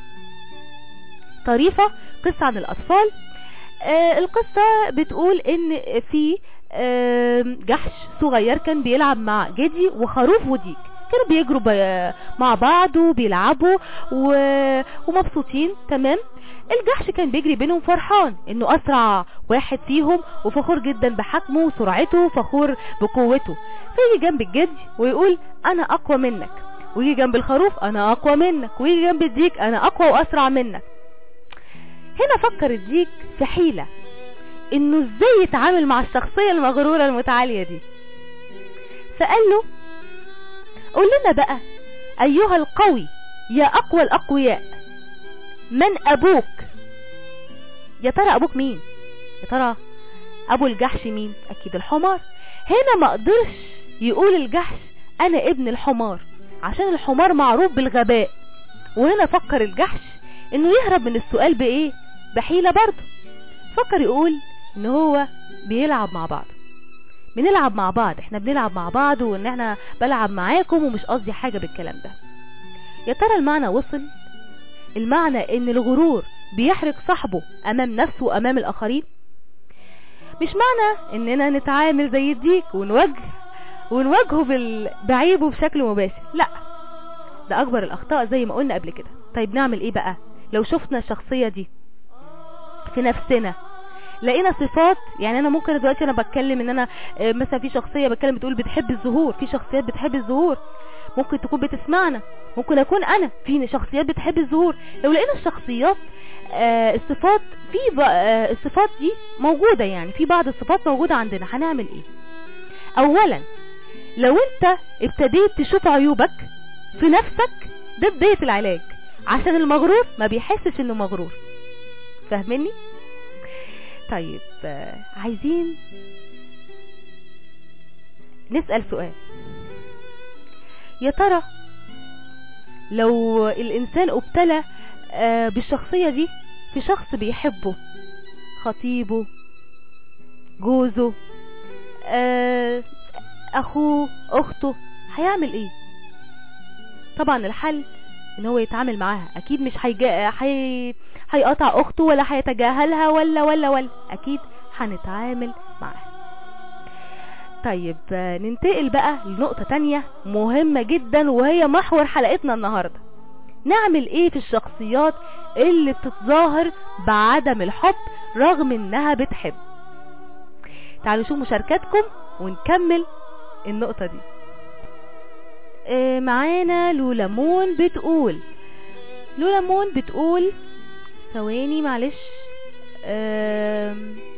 Speaker 1: طريفة قصة عن الاطفال آه، القصة بتقول ان في آه، جحش صغير كان بيلعب مع جدي وخروف وديك كانوا بيجروا ب- مع بعض وبيلعبوا و- ومبسوطين تمام الجحش كان بيجري بينهم فرحان انه اسرع واحد فيهم وفخور جدا بحجمه وسرعته وفخور بقوته فيجي جنب الجدي ويقول انا اقوى منك ويجي جنب الخروف انا اقوى منك ويجي جنب الديك انا اقوى واسرع منك هنا فكر الديك في حيلة انه ازاي يتعامل مع الشخصية المغرورة المتعالية دي فقال له قول لنا بقى ايها القوي يا اقوى الاقوياء من ابوك يا ترى ابوك مين يا ترى ابو الجحش مين اكيد الحمار هنا ما قدرش يقول الجحش انا ابن الحمار عشان الحمار معروف بالغباء وهنا فكر الجحش انه يهرب من السؤال بايه بحيلة برضه فكر يقول ان هو بيلعب مع بعض بنلعب مع بعض احنا بنلعب مع بعض وان احنا بلعب معاكم ومش قصدي حاجة بالكلام ده يا ترى المعنى وصل المعنى ان الغرور بيحرق صاحبه امام نفسه وامام الاخرين مش معنى اننا نتعامل زي الديك ونوجه ونواجهه بال... بعيبه بشكل مباشر لا ده اكبر الاخطاء زي ما قلنا قبل كده طيب نعمل ايه بقى لو شفنا الشخصية دي في نفسنا لقينا صفات يعني انا ممكن دلوقتي انا بتكلم ان انا آه، مثلا في شخصية بتكلم بتقول بتحب الظهور في شخصيات بتحب الظهور ممكن تكون بتسمعنا ممكن اكون انا في شخصيات بتحب الظهور لو لقينا الشخصيات آه، الصفات في ب- آه، الصفات دي موجودة يعني في بعض الصفات موجودة عندنا هنعمل ايه اولا لو انت ابتديت تشوف عيوبك في نفسك ده بداية العلاج عشان المغرور ما بيحسش انه مغرور فاهمني طيب آه، عايزين نسأل سؤال يا ترى لو الانسان ابتلى آه، بالشخصية دي في شخص بيحبه خطيبه جوزه آه، اخوه اخته هيعمل ايه طبعا الحل ان هو يتعامل معاها اكيد مش هيجا هي... هيقطع اخته ولا هيتجاهلها ولا ولا ولا اكيد هنتعامل معاها طيب آه، ننتقل بقى لنقطة تانية مهمة جدا وهي محور حلقتنا النهاردة نعمل ايه في الشخصيات اللي بتتظاهر بعدم الحب رغم انها بتحب تعالوا نشوف مشاركاتكم ونكمل النقطة دي آه، معانا لولامون بتقول لولامون بتقول ثواني معلش آم،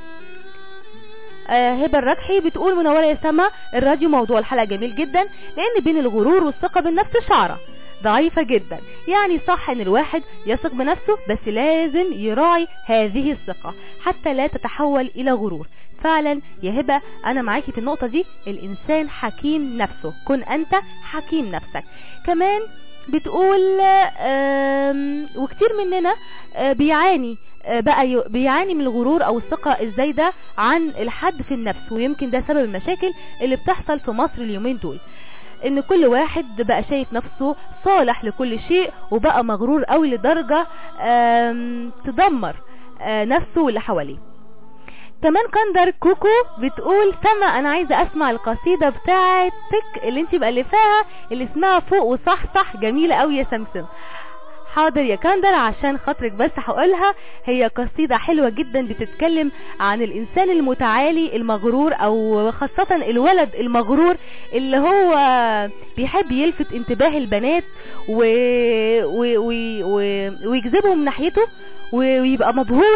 Speaker 1: آه، هبه الركحي بتقول منوره يا سما الراديو موضوع الحلقه جميل جدا لان بين الغرور والثقه بالنفس شعره ضعيفة جدا يعني صح ان الواحد يثق بنفسه بس لازم يراعي هذه الثقة حتى لا تتحول الى غرور فعلا يا هبة انا معاكي في النقطة دي الانسان حكيم نفسه كن انت حكيم نفسك كمان بتقول آم، وكتير مننا آه، بيعاني آه، بقى ي- بيعاني من الغرور او الثقة الزايدة عن الحد في النفس ويمكن ده سبب المشاكل اللي بتحصل في مصر اليومين دول ان كل واحد بقى شايف نفسه صالح لكل شيء وبقى مغرور قوي لدرجة آم، تدمر آه، نفسه واللي حواليه كمان كندر كوكو بتقول سما انا عايزة اسمع القصيدة بتاعتك اللي انت مألفاها اللي اسمها فوق وصح جميلة قوي يا سمسم حاضر يا كندر عشان خاطرك بس هقولها هي قصيدة حلوة جدا بتتكلم عن الانسان المتعالي المغرور او خاصة الولد المغرور اللي هو بيحب يلفت انتباه البنات و... و... و... و... ويجذبهم ناحيته و- ويبقى مبهور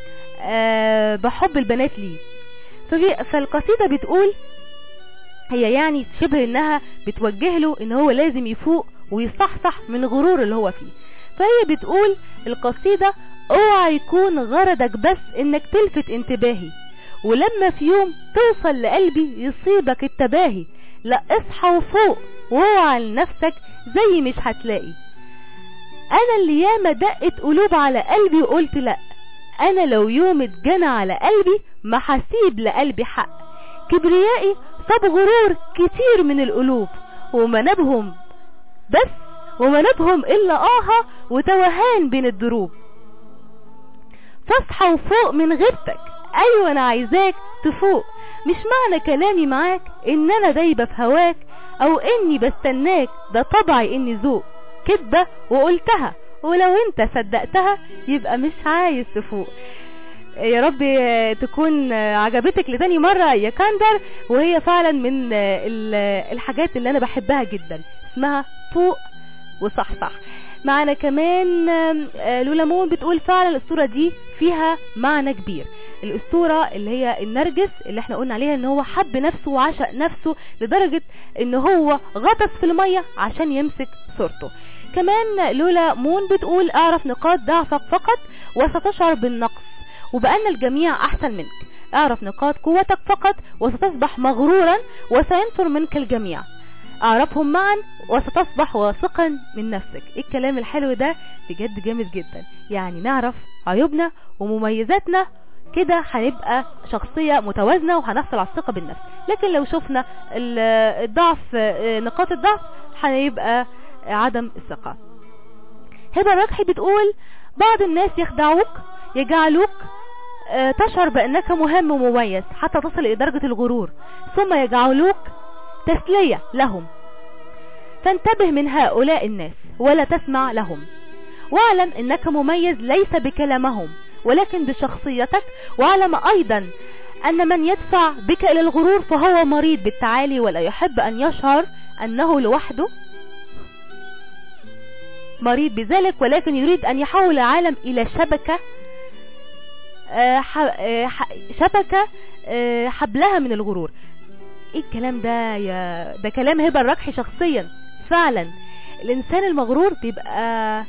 Speaker 1: آه، بحب البنات ليه ففي- فالقصيدة بتقول هي يعني شبه انها بتوجه له ان هو لازم يفوق ويصحصح من غرور اللي هو فيه فهي بتقول القصيدة اوعى يكون غرضك بس انك تلفت انتباهي ولما في يوم توصل لقلبي يصيبك التباهي لا اصحى وفوق واوعى لنفسك زي مش هتلاقي انا اللي ياما دقت قلوب على قلبي وقلت لا انا لو يوم اتجنى على قلبي ما هسيب لقلبي حق كبريائي صاب غرور كتير من القلوب ومنابهم بس ومنابهم الا آها وتوهان بين الدروب فاصحى وفوق من غيبتك ايوه انا عايزاك تفوق مش معنى كلامي معاك ان انا دايبة في هواك او اني بستناك ده طبعي اني ذوق كدبة وقلتها ولو انت صدقتها يبقى مش عايز تفوق يا رب تكون عجبتك لتاني مرة يا كاندر وهي فعلا من ال- الحاجات اللي انا بحبها جدا اسمها فوق وصحصح معنا كمان آه، لولا مون بتقول فعلا الصورة دي فيها معنى كبير الاسطورة اللي هي النرجس اللي احنا قلنا عليها ان هو حب نفسه وعشق نفسه لدرجة ان هو غطس في المية عشان يمسك صورته كمان لولا مون بتقول اعرف نقاط ضعفك فقط وستشعر بالنقص وبأن الجميع احسن منك اعرف نقاط قوتك فقط وستصبح مغرورا وسينفر منك الجميع اعرفهم معا وستصبح واثقا من نفسك ايه الكلام الحلو ده بجد جامد جدا يعني نعرف عيوبنا ومميزاتنا كده هنبقى شخصية متوازنة وهنحصل على الثقة بالنفس لكن لو شفنا ال- الضعف آه، نقاط الضعف هيبقى عدم الثقة هبة ركحي بتقول بعض الناس يخدعوك يجعلوك آه، تشعر بأنك مهم ومميز حتى تصل إلى درجة الغرور ثم يجعلوك تسلية لهم فانتبه من هؤلاء الناس ولا تسمع لهم واعلم انك مميز ليس بكلامهم ولكن بشخصيتك واعلم ايضا ان من يدفع بك الى الغرور فهو مريض بالتعالي ولا يحب ان يشعر انه لوحده مريض بذلك ولكن يريد ان يحول العالم الى شبكة آه، ح- آه، ح- شبكة آه، حبلها من الغرور ايه الكلام ده يا ده كلام هبه الركحي شخصيا فعلا الانسان المغرور بيبقى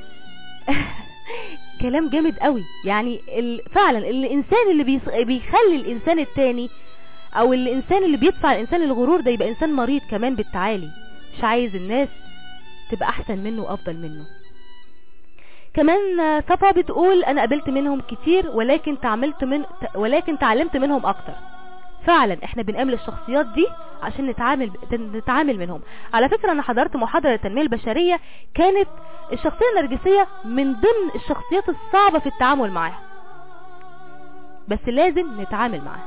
Speaker 1: كلام جامد قوي يعني ال... فعلا الانسان اللي بيص... بيخلي الانسان التاني او الانسان اللي بيدفع الانسان الغرور ده يبقى انسان مريض كمان بالتعالي مش عايز الناس تبقى احسن منه وافضل منه كمان آه، صفا بتقول انا قابلت منهم كتير ولكن تعاملت من ولكن تعلمت منهم اكتر فعلا احنا بنقابل الشخصيات دي عشان نتعامل نتعامل منهم على فكرة انا حضرت محاضرة التنمية البشرية كانت الشخصية النرجسية من ضمن الشخصيات الصعبة في التعامل معاها بس لازم نتعامل معاها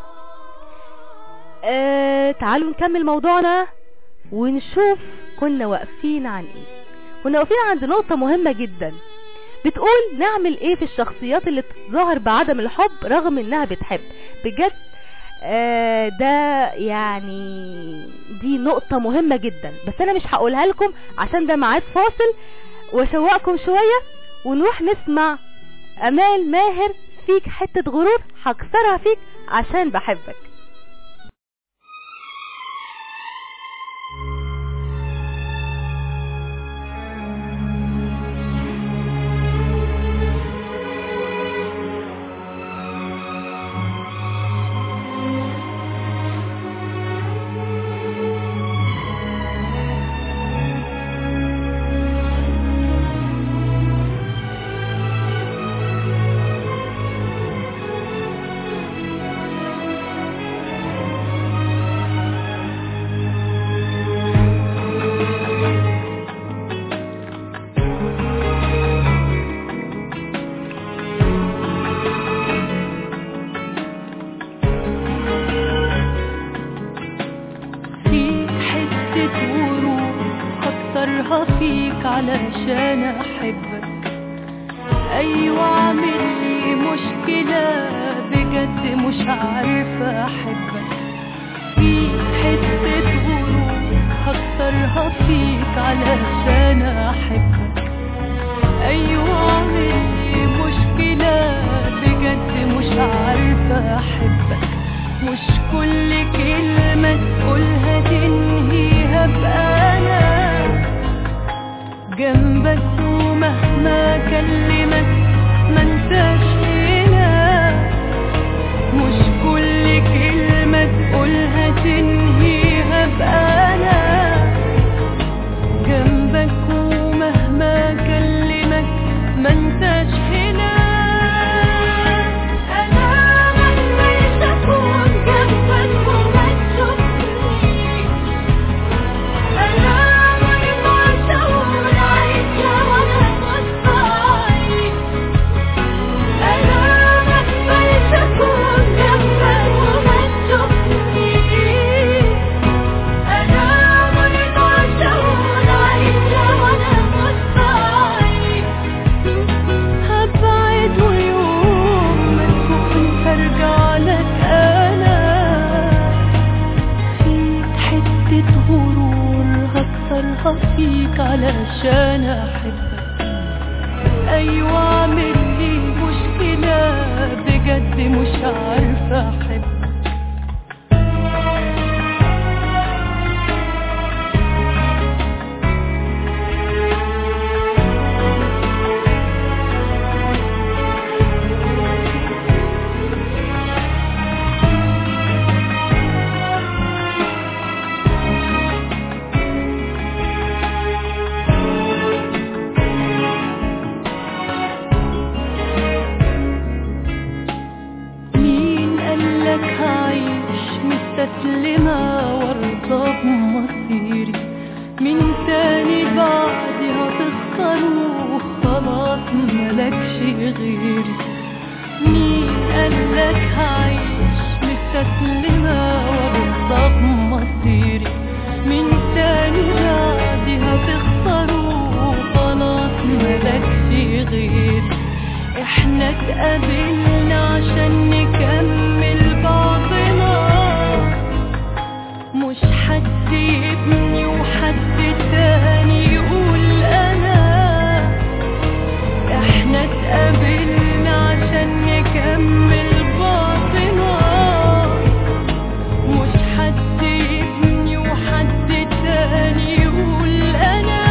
Speaker 1: اه تعالوا نكمل موضوعنا ونشوف كنا واقفين عن ايه كنا واقفين عند نقطة مهمة جدا بتقول نعمل ايه في الشخصيات اللي تظاهر بعدم الحب رغم انها بتحب بجد آه، ده يعني دي نقطة مهمة جدا بس انا مش هقولها لكم عشان ده ميعاد فاصل واشوقكم شوية ونروح نسمع امال ماهر فيك حتة غرور هكسرها فيك عشان بحبك
Speaker 5: هكسرها فيك علشان احبك ايوه اعمل لي مشكلة بجد مش عارفة احبك في حتة غرور هكسرها فيك علشان احبك ايوه اعمل لي مشكلة بجد مش عارفة احبك مش كل كلمة تقولها تنهيها بقى انا جنبك ومهما كلمك ما انتش هنا مش كل كلمة تقولها تنهيها بقى انا جنبك ومهما كلمك ما انتش هنا انا مهما اكون جنبك وما تشوفنيش انا ميقدرش اقول عايشة وانا مصايب انا مقبلش اكون جنبك وما تشوفنيش انا ميقدرش اقول عايشة وانا مصايب هبعد ويوم ما تكون هرجع لك انا فيك حتة غرور هكسرها فيك علشان احبك ايوه اعمل لي مشكلة بجد مش عارفة احبك مين قالك هعيش مستسلمة وارضى بمصيري مين تاني بعدي هتخسر وخلاص ملكش غيري مين قالك هعيش مستسلمة وارضى بمصيري مين تاني بعدي هتخسر وخلاص ملكش غيري احنا اتقابلنا عشان نكمل بعضنا مش حد يبني وحد تاني يقول انا احنا اتقابلنا عشان نكمل بعضنا مش حد يبني وحد تاني يقول انا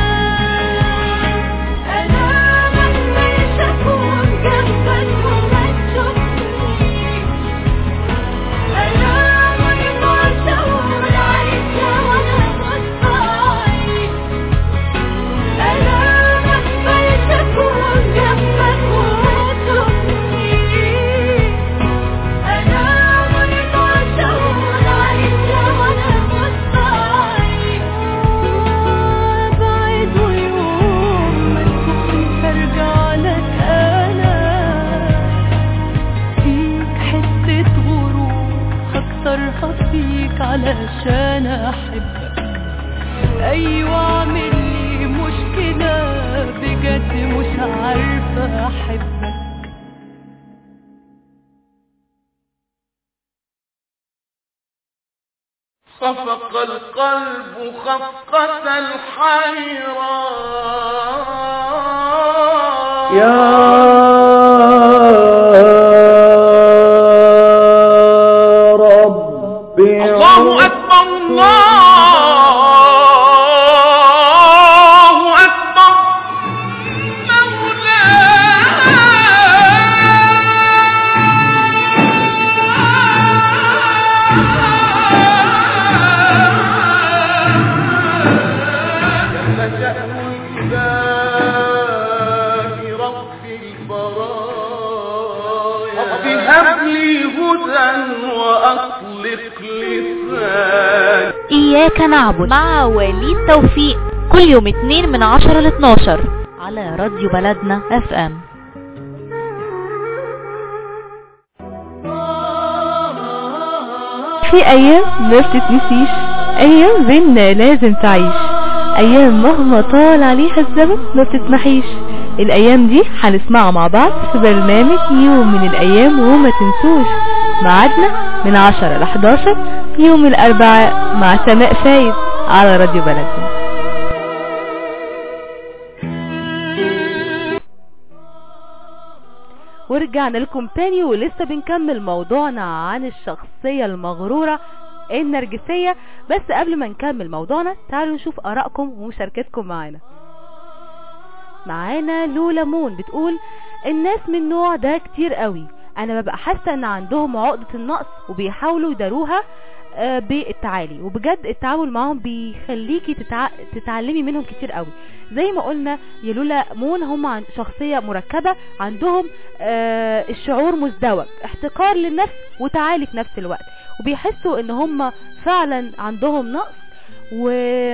Speaker 5: انا مقبلش اكون جنبك وما تشوفنيش انا ميقدرش اقول عايشة وانا مصايب انا مقبلش اكون جنبك وما تشوفنيش انا ميقدرش اقول عايشة وانا مصايب ابعد ويوم ما تكون هرجع لك انا فيك حتة غرور هكسرها فيك علشان احبك ايوه اعمل لي مشكلة بجد مش عارفة احبك
Speaker 6: خفق القلب خفقة الحيران
Speaker 2: يا رب
Speaker 6: الله أكبر الله أكبر جل شأن الإله رب البرايا رب هب لي هدى وأطلق لساني
Speaker 3: إياك نعبد مع وليد توفيق كل يوم اتنين من عشرة ل 12 على راديو بلدنا اف ام
Speaker 1: في ايام ما بتتنسيش ايام بينا لازم تعيش الايام مهما طال عليها الزمن ما بتسمحيش الايام دي هنسمعها مع بعض في برنامج يوم من الايام وما تنسوش ميعادنا من 10 ل 11 يوم الاربعاء مع سماء فايد على راديو بلدنا ورجعنا لكم تاني ولسه بنكمل موضوعنا عن الشخصية المغرورة النرجسية بس قبل ما نكمل موضوعنا تعالوا نشوف ارائكم ومشاركتكم معانا معانا لولا مون بتقول الناس من النوع ده كتير قوي انا ببقى حاسة ان عندهم عقدة النقص وبيحاولوا يداروها آه، بالتعالي وبجد التعامل معاهم بيخليكي تتع... تتعلمي منهم كتير قوي زي ما قلنا يا لولا مون هم عن شخصية مركبة عندهم آه الشعور مزدوج احتقار للنفس وتعالي في نفس الوقت وبيحسوا ان هم فعلا عندهم نقص و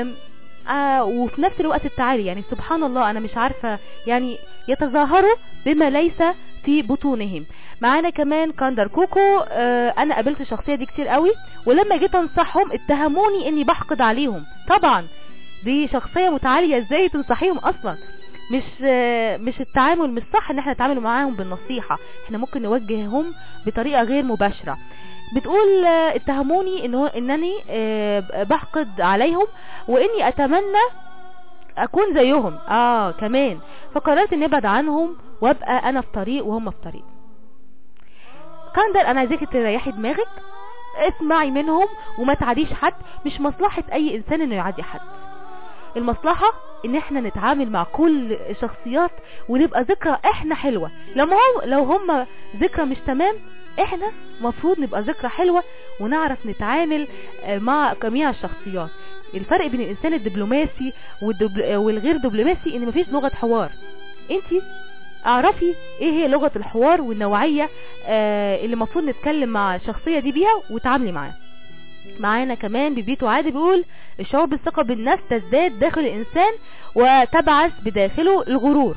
Speaker 1: آه وفي نفس الوقت التعالي يعني سبحان الله انا مش عارفة يعني يتظاهروا بما ليس في بطونهم معانا كمان كاندر كوكو آه انا قابلت الشخصية دي كتير قوي ولما جيت انصحهم اتهموني اني بحقد عليهم طبعا دي شخصية متعالية ازاي تنصحيهم اصلا مش آه مش التعامل مش صح ان احنا نتعامل معاهم بالنصيحة احنا ممكن نوجههم بطريقة غير مباشرة بتقول آه، اتهموني انه انني آه، بحقد عليهم واني اتمنى اكون زيهم اه كمان فقررت اني ابعد عنهم وابقى انا في طريق وهم في طريق كاندر انا عايزاكي تريحي دماغك اسمعي منهم وما تعديش حد مش مصلحة اي انسان انه يعدي حد المصلحة ان احنا نتعامل مع كل شخصيات ونبقى ذكرى احنا حلوة لما هم لو هم ذكرى مش تمام احنا مفروض نبقى ذكرى حلوة ونعرف نتعامل آه، مع جميع الشخصيات الفرق بين الانسان الدبلوماسي والدبل... والغير دبلوماسي ان مفيش لغة حوار انتي اعرفي ايه هي لغة الحوار والنوعية آه اللي المفروض نتكلم مع الشخصية دي بيها وتعاملي معاها معانا كمان بيبيتو عادي بيقول الشعور بالثقة بالنفس تزداد داخل الانسان وتبعث بداخله الغرور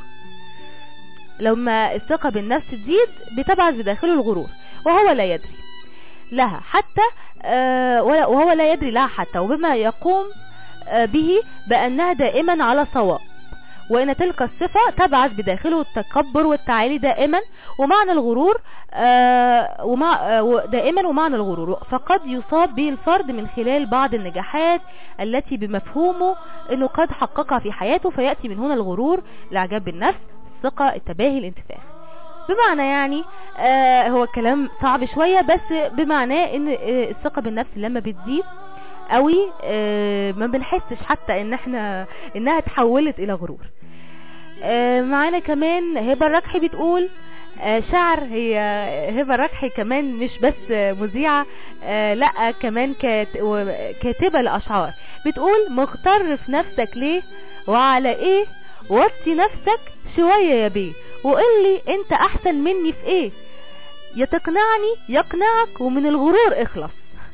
Speaker 1: لما الثقة بالنفس تزيد بتبعث بداخله الغرور وهو لا يدري لها حتى آه ولا- وهو لا يدري لها حتى وبما يقوم آه به بأنها دائما على صواب وإن تلك الصفة تبعث بداخله التكبر والتعالي دائما ومعنى الغرور آه ومع آه و- دائما ومعنى الغرور فقد يصاب به الفرد من خلال بعض النجاحات التي بمفهومه انه قد حققها في حياته فيأتي من هنا الغرور الاعجاب بالنفس الثقة التباهي الانتفاخ بمعنى يعني آه هو كلام صعب شوية بس بمعنى ان آه الثقة بالنفس لما بتزيد قوي آه ما بنحسش حتى ان احنا انها تحولت الى غرور آه معانا كمان هبة الركحي بتقول آه شعر هي هبة الركحي كمان مش بس آه مذيعة آه لا كمان كات- و- كاتبة لأشعار بتقول مغتر في نفسك ليه وعلى ايه وطي نفسك شوية يا بيه وقل لي انت احسن مني في ايه يا تقنعني يقنعك ومن الغرور اخلص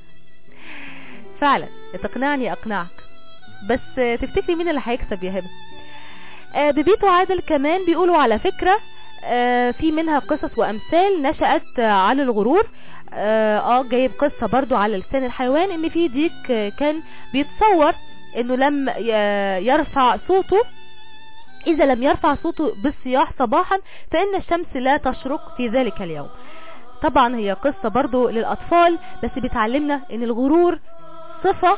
Speaker 1: فعلا يا تقنعني اقنعك بس آه، تفتكري مين اللي هيكسب يا هبه آه، ببيتو عادل كمان بيقولوا على فكرة آه، في منها قصص وامثال نشأت آه، عن الغرور اه آه، جايب قصة برضو على لسان الحيوان ان في ديك آه، كان بيتصور انه لم ي- يرفع صوته اذا لم يرفع صوته بالصياح صباحا فان الشمس لا تشرق في ذلك اليوم طبعا هي قصة برضو للاطفال بس بتعلمنا ان الغرور صفة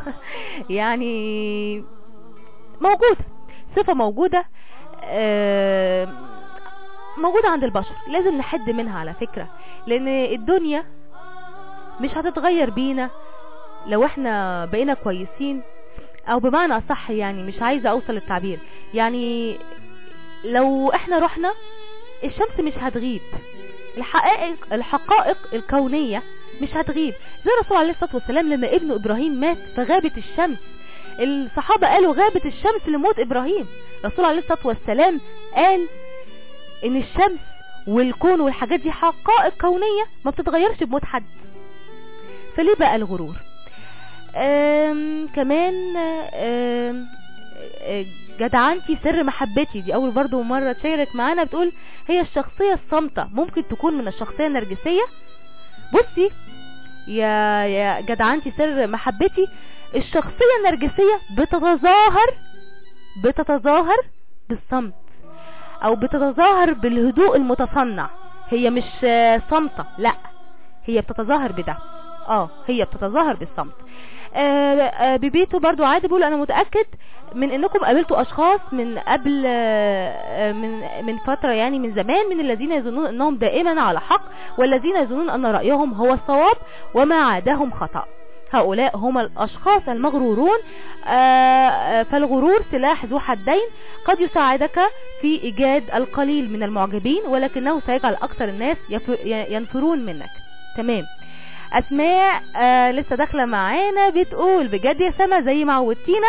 Speaker 1: يعني موجودة صفة موجودة آه، موجودة عند البشر لازم نحد منها على فكرة لان الدنيا مش هتتغير بينا لو احنا بقينا كويسين او بمعنى اصح يعني مش عايزة اوصل للتعبير يعني لو احنا رحنا الشمس مش هتغيب الحقائق الحقائق الكونية مش هتغيب زي الرسول عليه الصلاة والسلام لما ابنه ابراهيم مات فغابت الشمس الصحابة قالوا غابت الشمس لموت ابراهيم الرسول عليه الصلاة والسلام قال ان الشمس والكون والحاجات دي حقائق كونية ما بتتغيرش بموت حد فليه بقى الغرور آم كمان آم آه، جدعنتي سر محبتي دي اول برضو مرة تشارك معانا بتقول هي الشخصية الصامتة ممكن تكون من الشخصية النرجسية بصي يا يا جدعنتي سر محبتي الشخصية النرجسية بتتظاهر بتتظاهر بالصمت او بتتظاهر بالهدوء المتصنع هي مش آه، صامتة لا هي بتتظاهر بده اه هي بتتظاهر بالصمت آه، آه، بيبيتو برضو عادي بيقول انا متأكد من انكم قابلتوا اشخاص من قبل آه، آه، من من فترة يعني من زمان من الذين يظنون انهم دائما على حق والذين يظنون ان رأيهم هو الصواب وما عادهم خطأ هؤلاء هم الأشخاص المغرورون آه، آه، فالغرور سلاح ذو حدين قد يساعدك في إيجاد القليل من المعجبين ولكنه سيجعل أكثر الناس يف- ينفرون منك تمام أسماء آه لسه داخلة معانا بتقول بجد يا سما زي ما عودتينا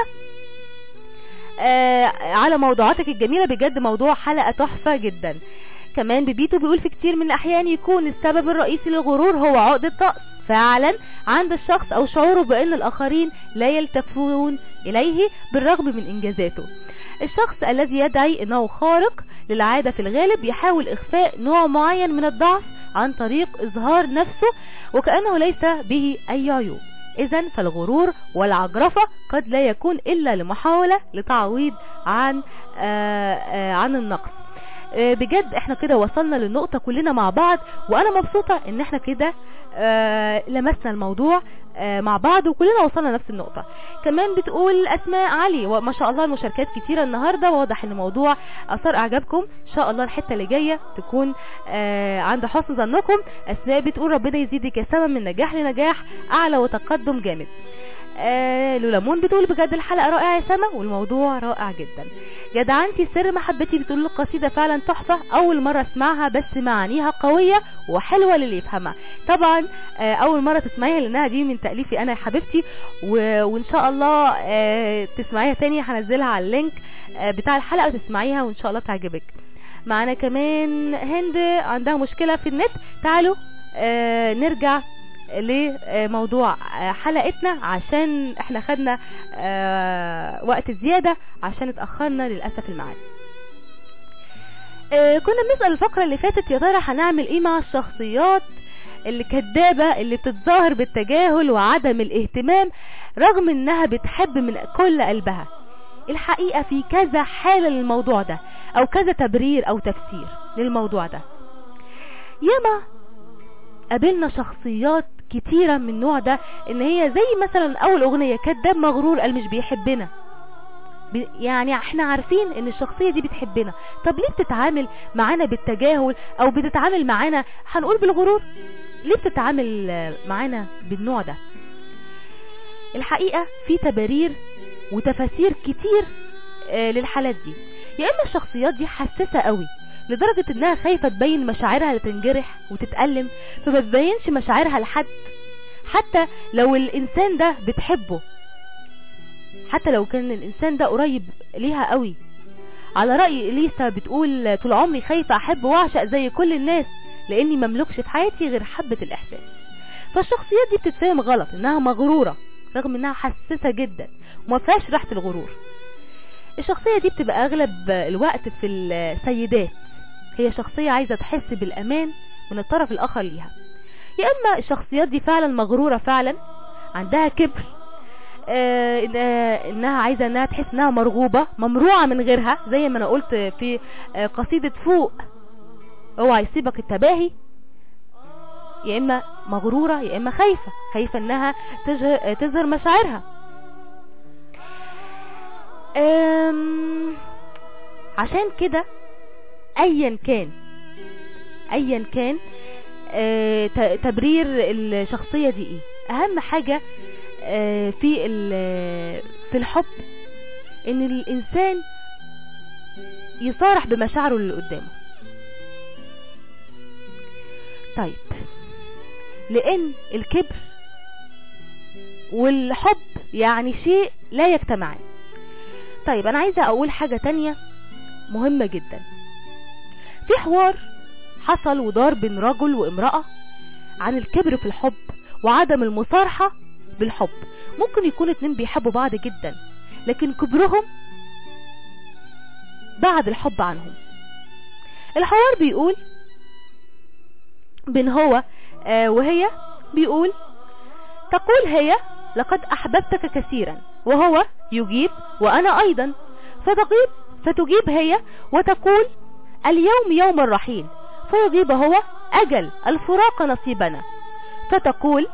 Speaker 1: آه على موضوعاتك الجميلة بجد موضوع حلقة تحفة جدا كمان ببيتو بيقول في كتير من الأحيان يكون السبب الرئيسي للغرور هو عقدة رأس فعلا عند الشخص أو شعوره بأن الآخرين لا يلتفون إليه بالرغم من إنجازاته الشخص الذي يدعي أنه خارق للعادة في الغالب يحاول إخفاء نوع معين من الضعف عن طريق إظهار نفسه وكأنه ليس به أي عيوب إذا فالغرور والعجرفة قد لا يكون إلا لمحاولة لتعويض عن آآ آآ عن النقص آه، بجد احنا كده وصلنا للنقطة كلنا مع بعض وانا مبسوطة ان احنا كده آه، لمسنا الموضوع آه، مع بعض وكلنا وصلنا لنفس النقطة كمان بتقول اسماء علي وما شاء الله المشاركات كتيرة النهاردة واضح ان الموضوع اثار اعجابكم ان شاء الله الحتة اللي جاية تكون آه، عند حسن ظنكم اسماء بتقول ربنا يزيدك يا سما من نجاح لنجاح اعلى وتقدم جامد آه لولامون بتقول بجد الحلقة رائعة يا سما والموضوع رائع جدا جدعنتي سر محبتي بتقول القصيدة فعلا تحفة اول مرة اسمعها بس معانيها قوية وحلوة للي يفهمها طبعا آه اول مرة تسمعيها لانها دي من تأليفي انا يا حبيبتي و... وان شاء الله آه تسمعيها تاني هنزلها على اللينك آه بتاع الحلقة وتسمعيها وان شاء الله تعجبك معانا كمان هند عندها مشكلة في النت تعالوا آه نرجع لموضوع آه، حلقتنا عشان احنا خدنا آه، وقت زيادة عشان اتأخرنا للأسف الميعاد آه، كنا بنسأل الفقرة اللي فاتت يا ترى هنعمل ايه مع الشخصيات اللي كدابة اللي بتتظاهر بالتجاهل وعدم الاهتمام رغم انها بتحب من كل قلبها الحقيقة في كذا حالة للموضوع ده او كذا تبرير او تفسير للموضوع ده ياما قابلنا شخصيات كتيرة من النوع ده ان هي زي مثلا اول اغنية كداب مغرور قال مش بيحبنا ب- يعني احنا عارفين ان الشخصية دي بتحبنا طب ليه بتتعامل معانا بالتجاهل او بتتعامل معانا هنقول بالغرور ليه بتتعامل آه، معانا بالنوع ده الحقيقة في تبارير وتفاسير كتير آه، للحالات دي يا اما الشخصيات دي حساسة قوي لدرجة انها خايفة تبين مشاعرها لتنجرح وتتألم فما تبينش مشاعرها لحد حتى لو الانسان ده بتحبه حتى لو كان الانسان ده قريب ليها قوي على رأي اليسا بتقول طول عمري خايفة احب واعشق زي كل الناس لاني مملكش في حياتي غير حبة الاحساس فالشخصيات دي بتتفهم غلط انها مغرورة رغم انها حساسة جدا وما فيهاش ريحة الغرور الشخصية دي بتبقى اغلب الوقت في السيدات هي شخصية عايزة تحس بالامان من الطرف الاخر ليها يا اما الشخصيات دي فعلا مغرورة فعلا عندها كبر آه إن- انها عايزة انها تحس انها مرغوبة ممروعة من غيرها زي ما انا قلت في آه، قصيدة فوق اوعى يسيبك التباهي يا اما مغرورة يا اما خايفة خايفة انها تظهر, تظهر مشاعرها أم، عشان كده ايا كان ايا كان آه، ت- تبرير الشخصية دي ايه اهم حاجة آه، في ال- في الحب ان الانسان يصارح بمشاعره اللي قدامه طيب لان الكبر والحب يعني شيء لا يجتمعان طيب انا عايزة اقول حاجة تانية مهمة جدا في حوار حصل ودار بين رجل وامرأة عن الكبر في الحب وعدم المصارحة بالحب ممكن يكون اتنين بيحبوا بعض جدا لكن كبرهم بعد الحب عنهم الحوار بيقول بين هو آه وهي بيقول تقول هي لقد أحببتك كثيرا وهو يجيب وأنا أيضا فتجيب, فتجيب هي وتقول اليوم يوم الرحيل فيجيب هو أجل الفراق نصيبنا فتقول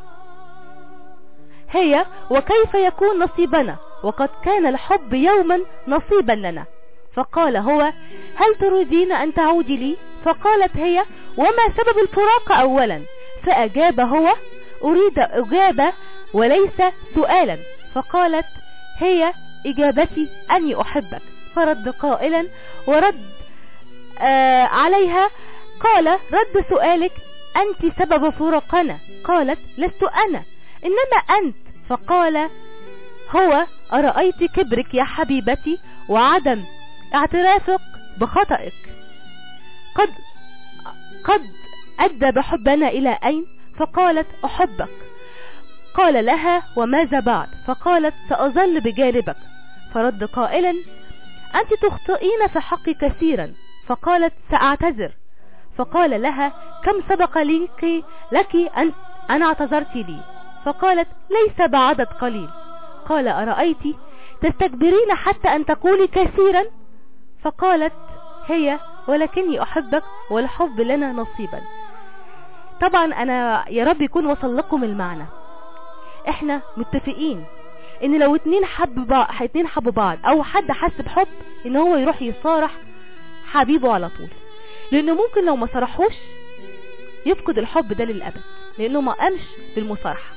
Speaker 1: هي وكيف يكون نصيبنا وقد كان الحب يوما نصيبا لنا فقال هو هل تريدين أن تعودي لي فقالت هي وما سبب الفراق أولا فأجاب هو أريد إجابة وليس سؤالا فقالت هي إجابتي أني أحبك فرد قائلا ورد آه عليها قال رد سؤالك أنت سبب فرقنا قالت لست أنا إنما أنت فقال هو أرأيت كبرك يا حبيبتي وعدم اعترافك بخطئك قد قد أدى بحبنا إلى أين فقالت أحبك قال لها وماذا بعد فقالت سأظل بجانبك فرد قائلا أنت تخطئين في حقي كثيرا فقالت سأعتذر فقال لها كم سبق لك لك أن أنا اعتذرت لي فقالت ليس بعدد قليل قال أرأيت تستكبرين حتى أن تقولي كثيرا فقالت هي ولكني أحبك والحب لنا نصيبا طبعا أنا يا رب يكون وصل لكم المعنى احنا متفقين ان لو اتنين حب بعض اتنين حبوا بعض او حد حس بحب ان هو يروح يصارح حبيبه على طول لانه ممكن لو ما صرحوش يفقد الحب ده للابد لانه ما قامش بالمصارحه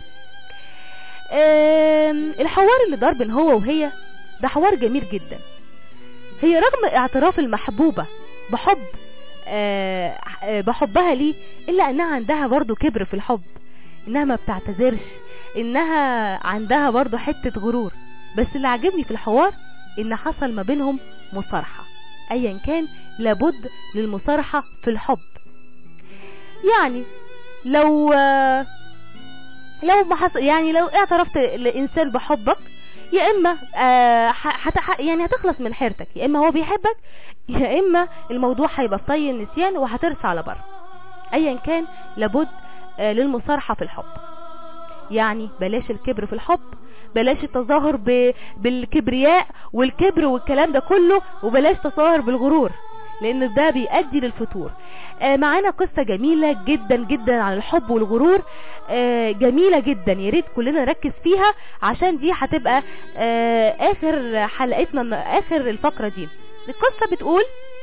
Speaker 1: الحوار اللي دار بين هو وهي ده حوار جميل جدا هي رغم اعتراف المحبوبة بحب آه بحبها ليه الا انها عندها برضو كبر في الحب انها ما بتعتذرش انها عندها برضو حتة غرور بس اللي عجبني في الحوار ان حصل ما بينهم مصارحة ايا كان لابد للمصارحة في الحب يعني لو آه لو ما حصل يعني لو اعترفت لانسان بحبك يا اما آه حت يعني هتخلص من حيرتك يا اما هو بيحبك يا اما الموضوع هيبقى صي النسيان وهترسى على بر ايا كان لابد آه للمصارحة في الحب يعني بلاش الكبر في الحب بلاش التظاهر ب... بالكبرياء والكبر والكلام ده كله وبلاش تظاهر بالغرور لان ده بيؤدي للفتور آه معانا قصة جميلة جدا جدا عن الحب والغرور آه جميلة جدا يا ريت كلنا نركز فيها عشان دي هتبقى آه اخر حلقتنا اخر الفقرة دي القصة بتقول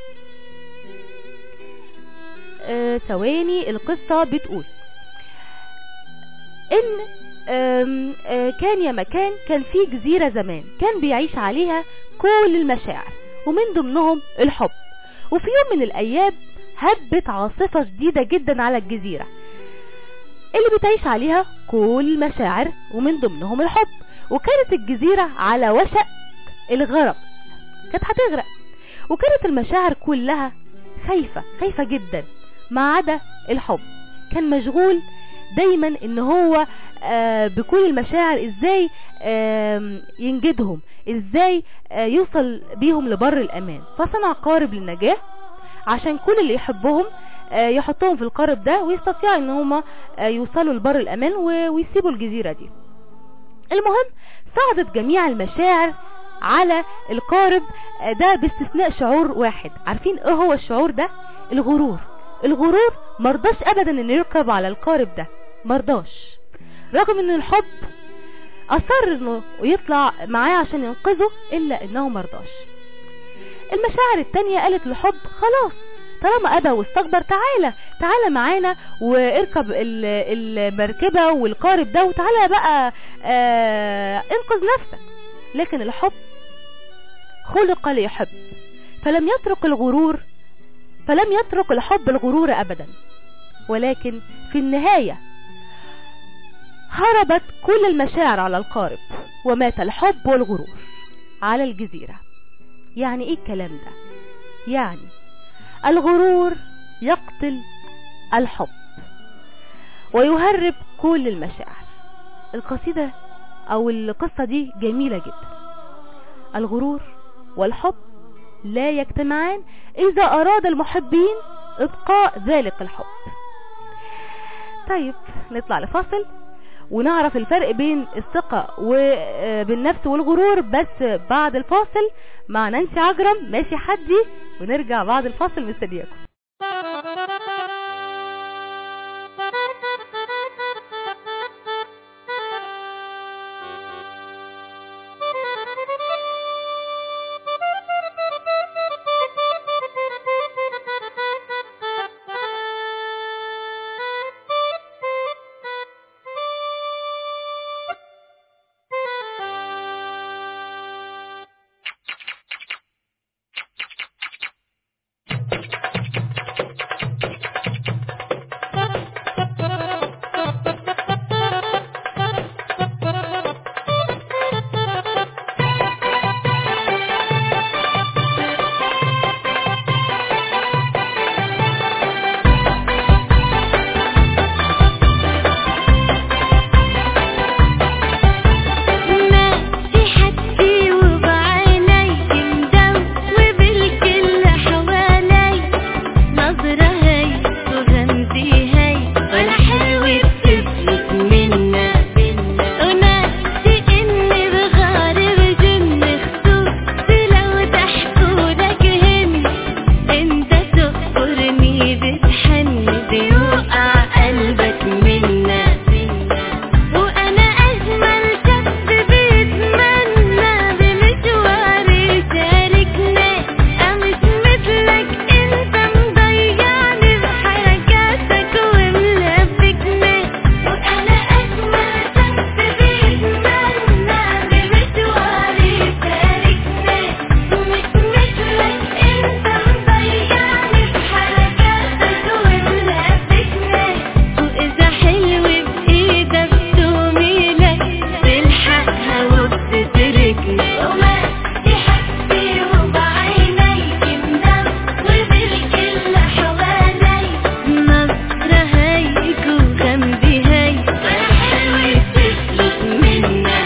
Speaker 1: ثواني القصة بتقول ان آم آه كان يا مكان كان في جزيرة زمان كان بيعيش عليها كل المشاعر ومن ضمنهم الحب وفي يوم من الايام هبت عاصفة شديدة جدا على الجزيرة اللي بتعيش عليها كل المشاعر ومن ضمنهم الحب وكانت الجزيرة على وشك الغرق كانت هتغرق وكانت المشاعر كلها خايفة خايفة جدا ما عدا الحب كان مشغول دايما ان هو آه بكل المشاعر ازاي آه ينجدهم ازاي آه يوصل بيهم لبر الامان فصنع قارب للنجاة عشان كل اللي يحبهم يحطهم في القارب ده ويستطيعوا ان هما يوصلوا لبر الامان ويسيبوا الجزيرة دي المهم صعدت جميع المشاعر على القارب ده باستثناء شعور واحد عارفين ايه هو الشعور ده الغرور الغرور مرضاش ابدا انه يركب على القارب ده مرضاش رغم ان الحب اصر انه يطلع معاه عشان ينقذه الا انه مرضاش المشاعر التانية قالت للحب خلاص طالما ابى واستكبر تعالى تعالى معانا واركب المركبة والقارب ده وتعالى بقى آه انقذ نفسك لكن الحب خلق ليحب فلم يترك الغرور فلم يترك الحب الغرور ابدا ولكن في النهاية هربت كل المشاعر على القارب ومات الحب والغرور على الجزيرة يعني ايه الكلام ده يعني الغرور يقتل الحب ويهرب كل المشاعر القصيدة او القصة دي جميلة جدا الغرور والحب لا يجتمعان اذا اراد المحبين ابقاء ذلك الحب طيب نطلع لفاصل ونعرف الفرق بين الثقة و- بالنفس والغرور بس بعد الفاصل مع نانسي عجرم ماشي حدي ونرجع بعد الفاصل مستنياكم
Speaker 5: ماشي حدي وبعيني مدوب وبالكل حوالي نظرة هي وغمزي هي ولا حلوة تفلت منا وناسي اني بغارب جن خصوص لو تحكوا لك هن انت تقرني بتحن بيوقع قلبك منا وانا اجمل شخص بيتمنى بمشواري يشاركنا مش مثلك انت مضيعني بحركاتك وملبكنا وانا اجمل شخص بيتمنى بمشواري يشاركنا مش مثلك انت مضيعني بحركاتك وملبكنا واذا حلو بايدك توميلك تلحقها وبتتركني وما حبي وبعينيك مدام وبالكل حوالي نظرة هيك وغمزي هي ولا حلوة تفلت منا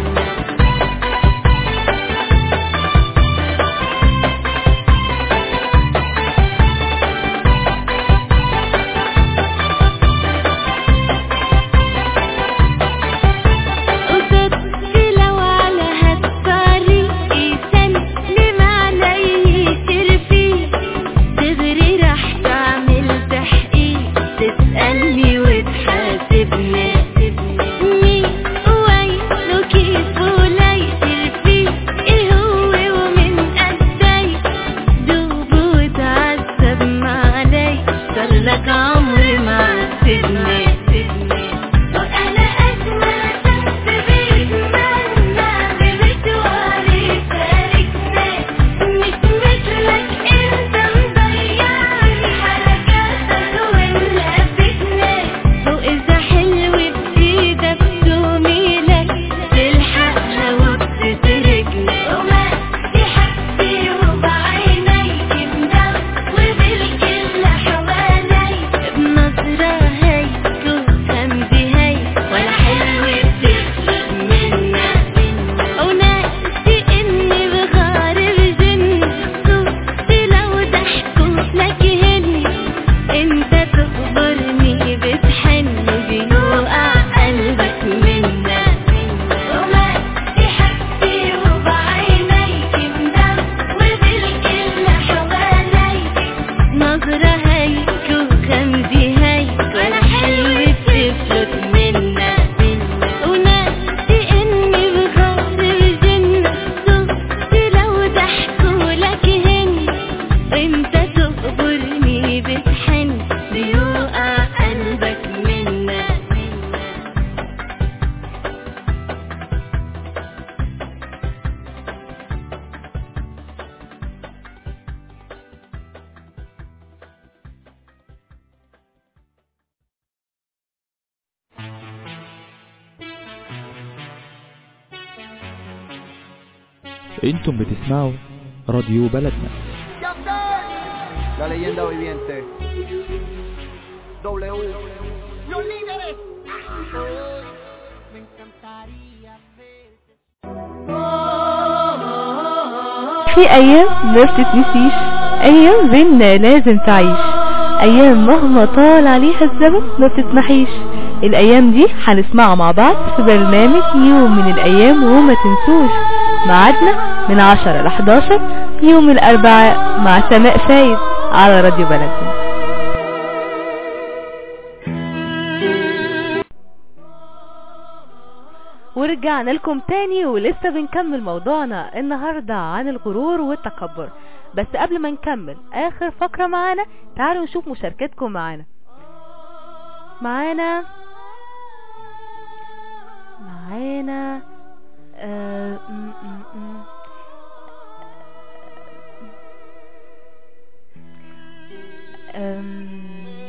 Speaker 5: وصدقي لو على هالطريق يسلم علي ترفي دغري راح تعمل تحقيق تسألني وتحاسبني مين وين وكيف ولي ترفي ايه هو ومن قدي دوب وتعذب معلي صار لك عمر ما عذبني وأنا أجمل شخص بيتمنى بمشواري يشاركنا مش مثلك أنت مضيعني حركاتك وملبكنا وإذا حلو بإيدك توميلك تلحقها وبتتركني وما حبي وبعينيك مدام وبالكل حوالي بنظرة هيك وغمزي هي ولا حلوة بتخلق منا وناسي اني بغارب جن خصوصي لو ضحكوا لك هني انت تخبرني بتحن بيوقع قلبك منا وما حبي وبعينيك مدام وبالكل حوالي نظرة هيك وغمزي هيك ولا حلوة تفلت منا وناسي اني بغارب جن خصوصي لو ضحكوا لك هني انت تخبرني بتحن بيوقع قلبك منا
Speaker 7: انتم بتسمعوا راديو بلدنا
Speaker 8: La leyenda viviente. W. Los líderes.
Speaker 1: في ايام ما بتتنسيش ايام بينا لازم تعيش ايام مهما طال عليها الزمن ما بتتمحيش الايام دي هنسمعها مع بعض في برنامج يوم من الايام وما تنسوش ميعادنا من 10 ل 11 يوم الاربعاء مع سماء فايد على راديو بلدنا ورجعنا لكم تاني ولسه بنكمل موضوعنا النهاردة عن الغرور والتكبر بس قبل ما نكمل اخر فقرة معانا تعالوا نشوف مشاركتكم معانا معانا معانا آه م- م- م. أم،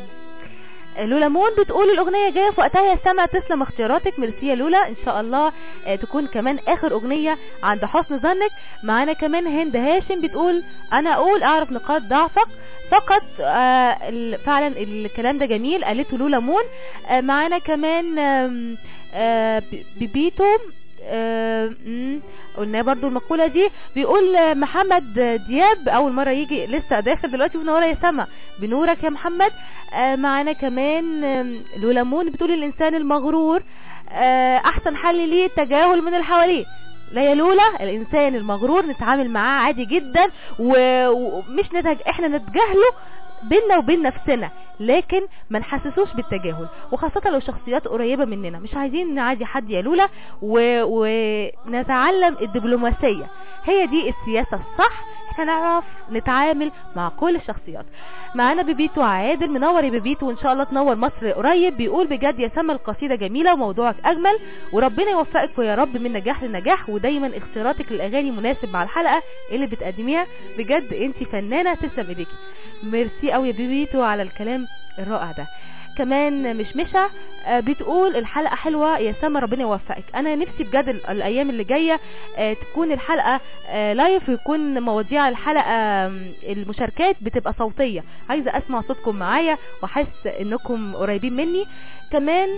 Speaker 1: لولا مون بتقول الاغنية جاية في وقتها يا سما تسلم اختياراتك ميرسي يا لولا ان شاء الله آه، تكون كمان اخر اغنية عند حسن ظنك معانا كمان هند هاشم بتقول انا اقول اعرف نقاط ضعفك فقط آه ال- فعلا الكلام ده جميل قالته لولا مون آه معانا كمان آم، آه ب- بيبيتو آه، مم، قلنا برضو المقولة دي بيقول آه، محمد دياب اول مرة يجي لسه داخل دلوقتي منورة يا سما بنورك يا محمد آه، معانا كمان آم، لولا مون بتقول الانسان المغرور آه، احسن حل ليه التجاهل من اللي حواليه لا يا لولا الانسان المغرور نتعامل معاه عادي جدا و- ومش نتج... احنا نتجاهله بينا وبين نفسنا لكن ما نحسسوش بالتجاهل وخاصة لو شخصيات قريبة مننا مش عايزين نعادي حد يا لولا و... ونتعلم الدبلوماسية هي دي السياسة الصح احنا نعرف نتعامل مع كل الشخصيات معانا بيبيتو عادل منور يا بيبيتو وان شاء الله تنور مصر قريب بيقول بجد يا سما القصيدة جميلة وموضوعك اجمل وربنا يوفقك يا رب من نجاح لنجاح ودايما اختياراتك للاغاني مناسب مع الحلقة اللي بتقدميها بجد انت فنانة تسلم ايديكي ميرسي قوي يا بيبيتو على الكلام الرائع ده كمان مشمشة آه، بتقول الحلقة حلوة يا سما ربنا يوفقك انا نفسي بجد ال- الايام اللي جاية آه، تكون الحلقة آه، لايف ويكون مواضيع الحلقة آم، المشاركات بتبقى صوتية عايزة اسمع صوتكم معايا واحس انكم قريبين مني كمان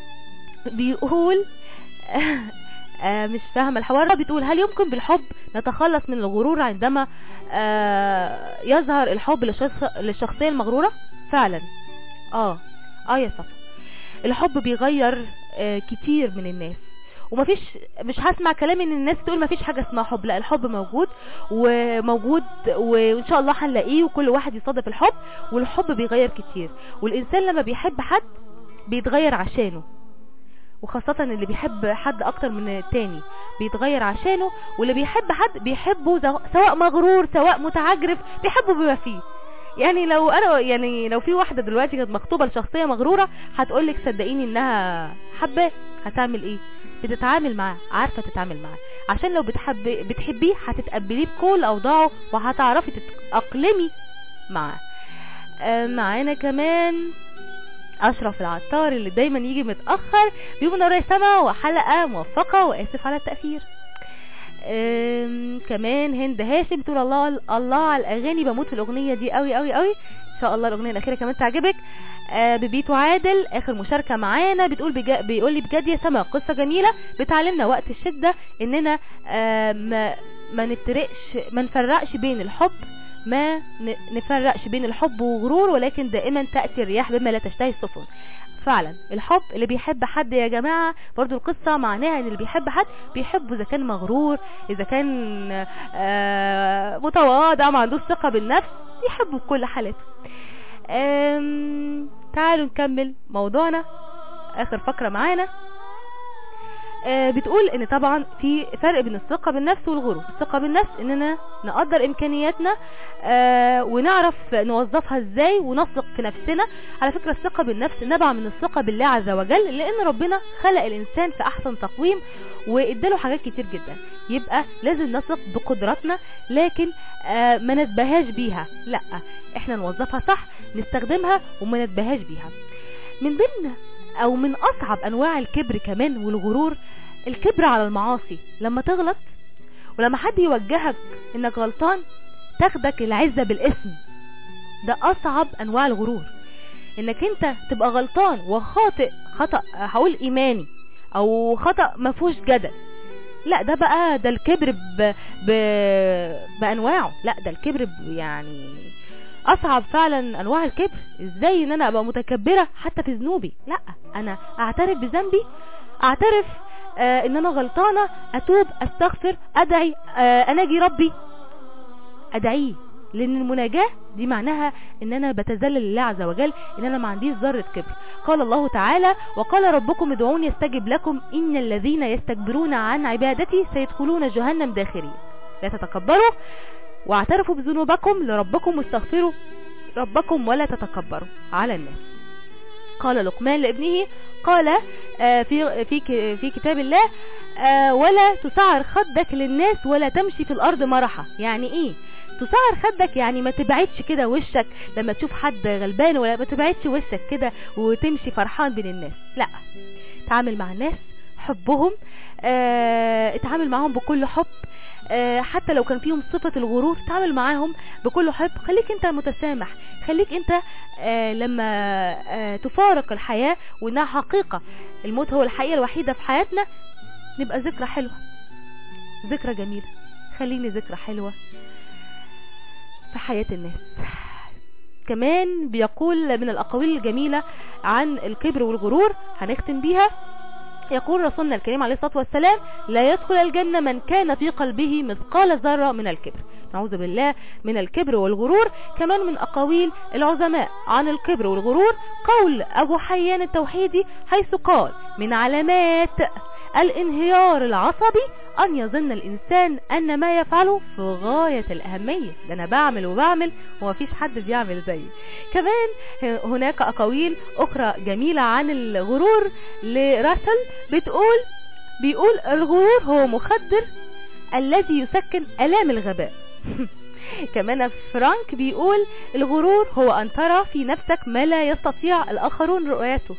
Speaker 1: بيقول آه، مش فاهمة الحوار ده بتقول هل يمكن بالحب نتخلص من الغرور عندما آه، يظهر الحب للشخص- للشخصية المغرورة فعلا اه اه يا صفا الحب بيغير آه، كتير من الناس ومفيش مش هسمع كلام ان الناس تقول مفيش حاجة اسمها حب لا الحب موجود وموجود وان شاء الله هنلاقيه وكل واحد يصادف الحب والحب بيغير كتير والانسان لما بيحب حد بيتغير عشانه وخاصة اللي بيحب حد اكتر من التاني بيتغير عشانه واللي بيحب حد بيحبه زو- سواء مغرور سواء متعجرف بيحبه بما فيه يعني لو انا يعني لو في واحدة دلوقتي كانت مخطوبة لشخصية مغرورة هتقولك صدقيني انها حباه هتعمل ايه بتتعامل معاه عارفة تتعامل معاه عشان لو بتحب بتحبيه هتتقبليه بكل اوضاعه وهتعرفي تتأقلمي معاه آه، معانا كمان اشرف العطار اللي دايما يجي متاخر بيقول منور يا سما وحلقه موفقه واسف على التاخير أم، كمان هند هاشم بتقول الله الله على الاغاني بموت في الاغنيه دي قوي قوي قوي ان شاء الله الاغنيه الاخيره كمان تعجبك آه ببيتو عادل اخر مشاركه معانا بتقول بجا بيقول لي بجد يا سما قصه جميله بتعلمنا وقت الشده اننا آه ما ما نترقش ما نفرقش بين الحب ما ن- نفرقش بين الحب وغرور ولكن دائما تأتي الرياح بما لا تشتهي السفن فعلا الحب اللي بيحب حد يا جماعة برضو القصة معناها ان اللي بيحب حد بيحبه اذا كان مغرور اذا كان آه متواضع ما عندوش ثقة بالنفس يحبه بكل حالاته آم، تعالوا نكمل موضوعنا اخر فقرة معانا آه، بتقول ان طبعا في فرق بين الثقة بالنفس والغرور الثقة بالنفس اننا نقدر امكانياتنا آه، ونعرف نوظفها ازاي ونثق في نفسنا على فكرة الثقة بالنفس نبع من الثقة بالله عز وجل لان ربنا خلق الانسان في احسن تقويم واداله حاجات كتير جدا يبقى لازم نثق بقدراتنا لكن آه، ما نتبهاش بيها لا احنا نوظفها صح نستخدمها وما نتبهاش بيها من ضمن او من اصعب انواع الكبر كمان والغرور الكبر على المعاصي لما تغلط ولما حد يوجهك انك غلطان تاخدك العزة بالاسم ده اصعب انواع الغرور انك انت تبقى غلطان وخاطئ خطأ هقول ايماني او خطأ ما فيهوش جدل لا ده بقى ده الكبر ب... ب... بانواعه لا ده الكبر ب... يعني اصعب فعلا انواع الكبر ازاي ان انا ابقى متكبرة حتى في ذنوبي لا انا اعترف بذنبي اعترف آه ان انا غلطانة اتوب استغفر ادعي آه اناجي ربي ادعيه لان المناجاة دي معناها ان انا بتذلل لله عز وجل ان انا ما عنديش ذرة كبر قال الله تعالى وقال ربكم ادعوني يستجب لكم ان الذين يستكبرون عن عبادتي سيدخلون جهنم داخرين لا تتكبروا واعترفوا بذنوبكم لربكم واستغفروا ربكم ولا تتكبروا على الناس قال لقمان لابنه قال آه في في في كتاب الله آه ولا تسعر خدك للناس ولا تمشي في الارض مرحا يعني ايه تسعر خدك يعني ما تبعدش كده وشك لما تشوف حد غلبان ولا ما تبعدش وشك كده وتمشي فرحان بين الناس لا تعامل مع الناس حبهم اه اتعامل معاهم بكل حب اه حتى لو كان فيهم صفة الغرور تعامل معاهم بكل حب خليك انت متسامح خليك انت اه لما اه تفارق الحياة وانها حقيقة الموت هو الحقيقة الوحيدة في حياتنا نبقى ذكرى حلوة ذكرى جميلة خليني ذكرى حلوة في حياة الناس كمان بيقول من الأقاويل الجميلة عن الكبر والغرور هنختم بيها يقول رسولنا الكريم عليه الصلاة والسلام لا يدخل الجنة من كان في قلبه مثقال ذرة من الكبر نعوذ بالله من الكبر والغرور كمان من أقاويل العظماء عن الكبر والغرور قول أبو حيان التوحيدي حيث قال من علامات الانهيار العصبي ان يظن الانسان ان ما يفعله في غاية الاهمية ده انا بعمل وبعمل ومفيش حد بيعمل زيي كمان هناك اقاويل اخرى جميلة عن الغرور لراسل بتقول بيقول الغرور هو مخدر الذي يسكن الام الغباء كمان فرانك بيقول الغرور هو ان ترى في نفسك ما لا يستطيع الاخرون رؤيته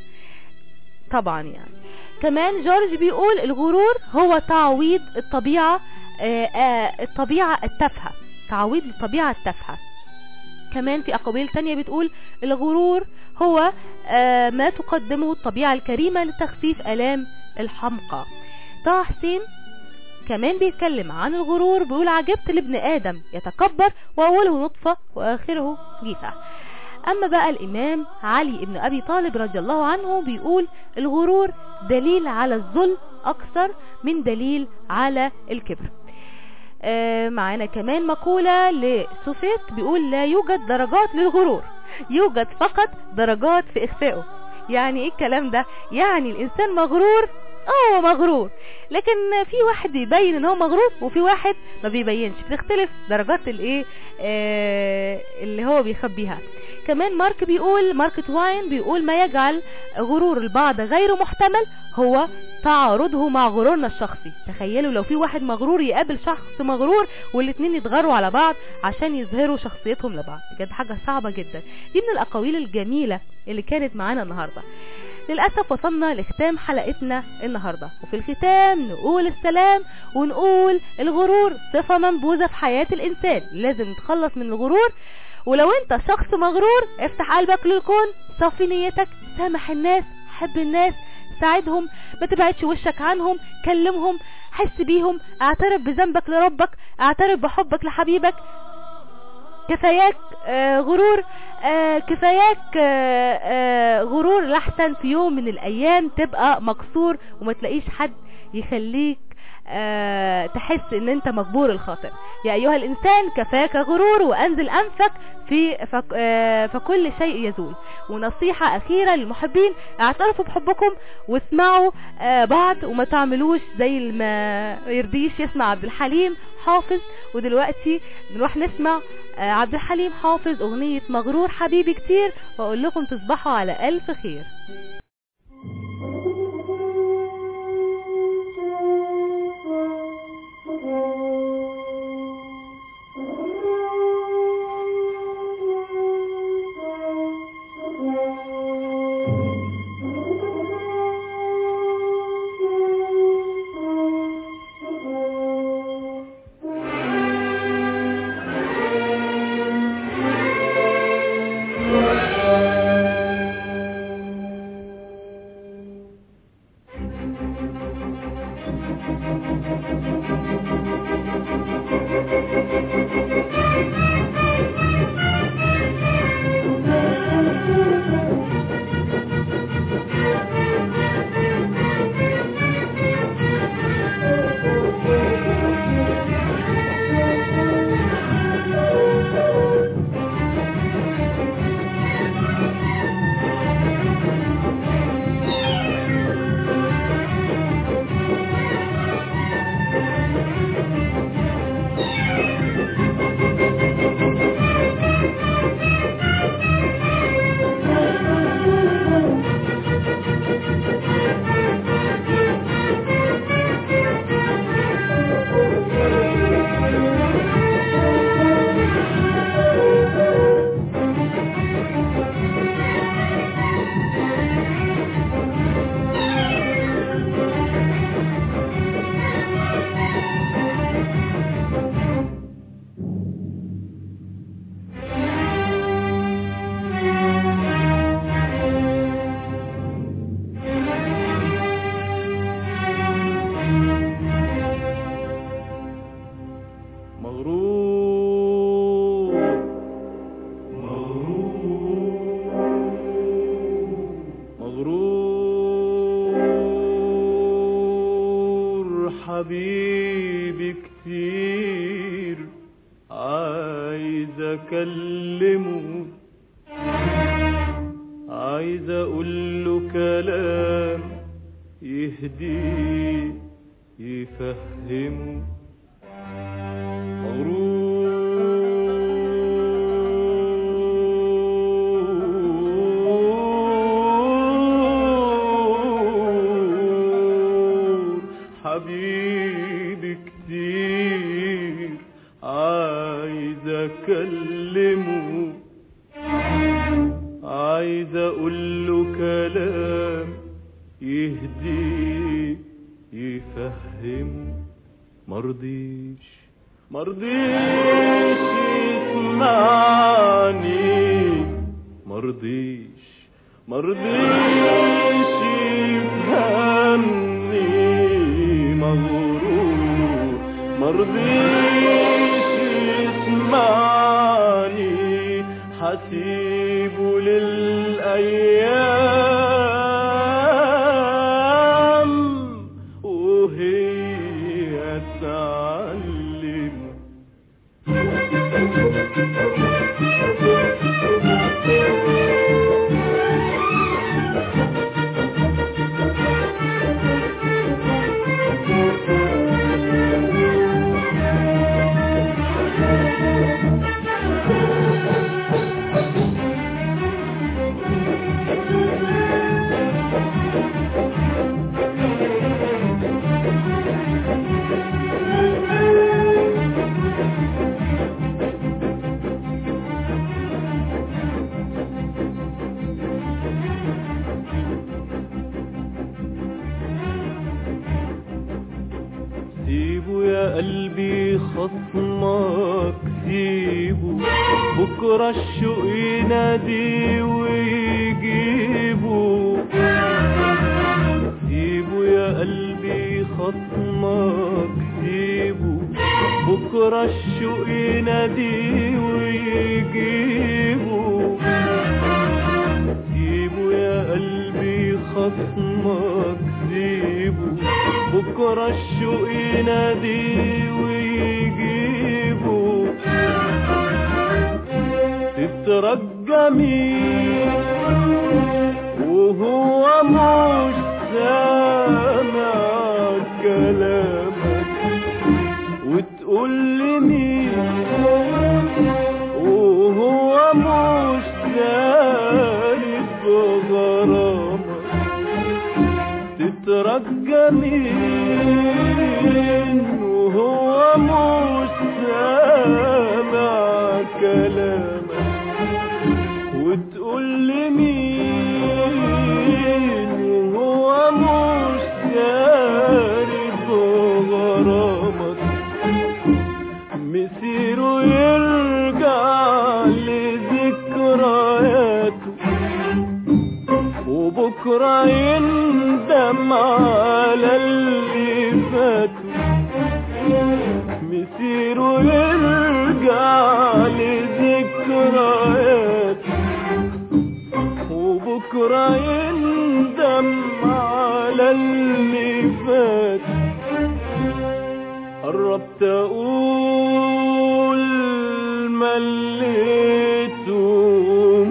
Speaker 1: طبعا يعني كمان جورج بيقول الغرور هو تعويض الطبيعة آآ آآ الطبيعة التافهة تعويض الطبيعة التافهة كمان في أقاويل تانية بتقول الغرور هو ما تقدمه الطبيعة الكريمة لتخفيف ألام الحمقى طه حسين كمان بيتكلم عن الغرور بيقول عجبت لابن آدم يتكبر وأوله نطفة وآخره جيفة اما بقى الامام علي ابن ابي طالب رضي الله عنه بيقول الغرور دليل على الظلم اكثر من دليل على الكبر آه معانا كمان مقولة لسوفيت بيقول لا يوجد درجات للغرور يوجد فقط درجات في اخفائه يعني ايه الكلام ده يعني الانسان مغرور اه مغرور لكن في واحد بيبين ان هو مغرور وفي واحد ما بيبينش بتختلف درجات الايه آه اللي هو بيخبيها كمان مارك بيقول مارك تواين بيقول ما يجعل غرور البعض غير محتمل هو تعارضه مع غرورنا الشخصي تخيلوا لو في واحد مغرور يقابل شخص مغرور والاتنين يتغروا على بعض عشان يظهروا شخصيتهم لبعض بجد حاجة صعبة جدا دي من الاقاويل الجميلة اللي كانت معانا النهاردة للأسف وصلنا لختام حلقتنا النهاردة وفي الختام نقول السلام ونقول الغرور صفة منبوذة في حياة الإنسان لازم نتخلص من الغرور ولو انت شخص مغرور افتح قلبك للكون صفي نيتك سامح الناس حب الناس ساعدهم ما تبعدش وشك عنهم كلمهم حس بيهم اعترف بذنبك لربك اعترف بحبك لحبيبك كفاياك آه غرور آه كفاياك آه آه غرور لحسن في يوم من الايام تبقى مكسور وما تلاقيش حد يخليك أه تحس ان انت مجبور الخاطر يا ايها الانسان كفاك غرور وانزل انفك في فك أه فكل شيء يزول ونصيحة اخيرة للمحبين اعترفوا بحبكم واسمعوا أه بعض وما تعملوش زي ما يرضيش يسمع عبد الحليم حافظ ودلوقتي نروح نسمع عبد الحليم حافظ اغنية مغرور حبيبي كتير واقول لكم تصبحوا على الف خير
Speaker 9: عايز اكلمه عايز اقول له كلام يهديه يفهمه مغرور حبيبي كتير عايز اكلمه عايز اقول له كلام يهديه يفهمه مرضيش مرضيش يسمعني مرضيش مرضيش يفهمني مغرور مرضيش يسمعني حسيبه للأيام وهي تعلم سيبه يا قلبي خصمك سيبه بكرة الشوق ينادي ويجيبه سيبه يا قلبي خصمك سيبه بكرة الشوق ينادي ويجيبه سيبه يا قلبي خصمك سيبه بكرة الشوق ينادي ويجيبه تترجى مين وهو مش سامع كلامك وتقول لي مين وهو مش دارس غرامك تترجى مين وهو مش سامع كلامك وتقول لي مين وهو مش داري بغرامك مسيره يرجع لذكرياته وبكرة يندم على اللي فات مسيره يرجع لذكريات وبكرة يندم على اللي فات قربت اقول مليته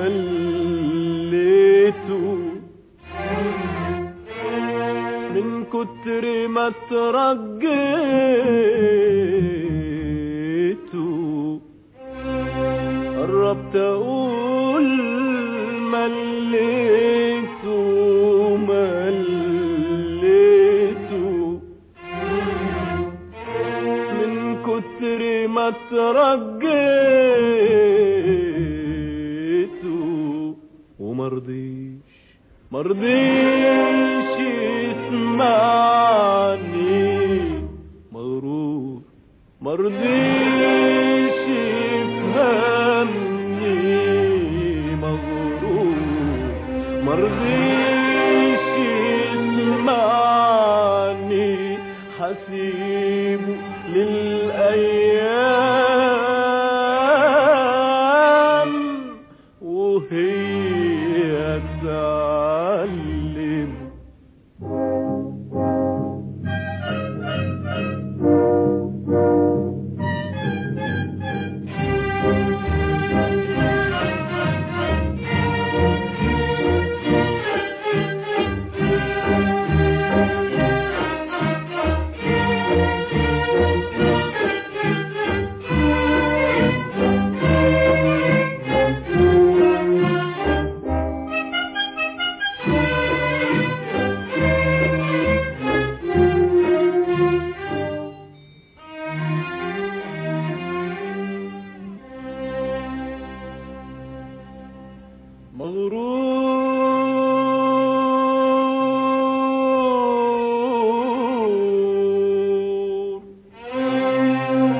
Speaker 9: مليته من كتر ما ترجيته قربت اقول مليته مليته من كتر ما ترجيته ومرضيش مرضيش يسمعني مغرور مرضيش يفهمني مغرور مرضيش يسمعني حسيبه للأيام وهي تعلم مغرور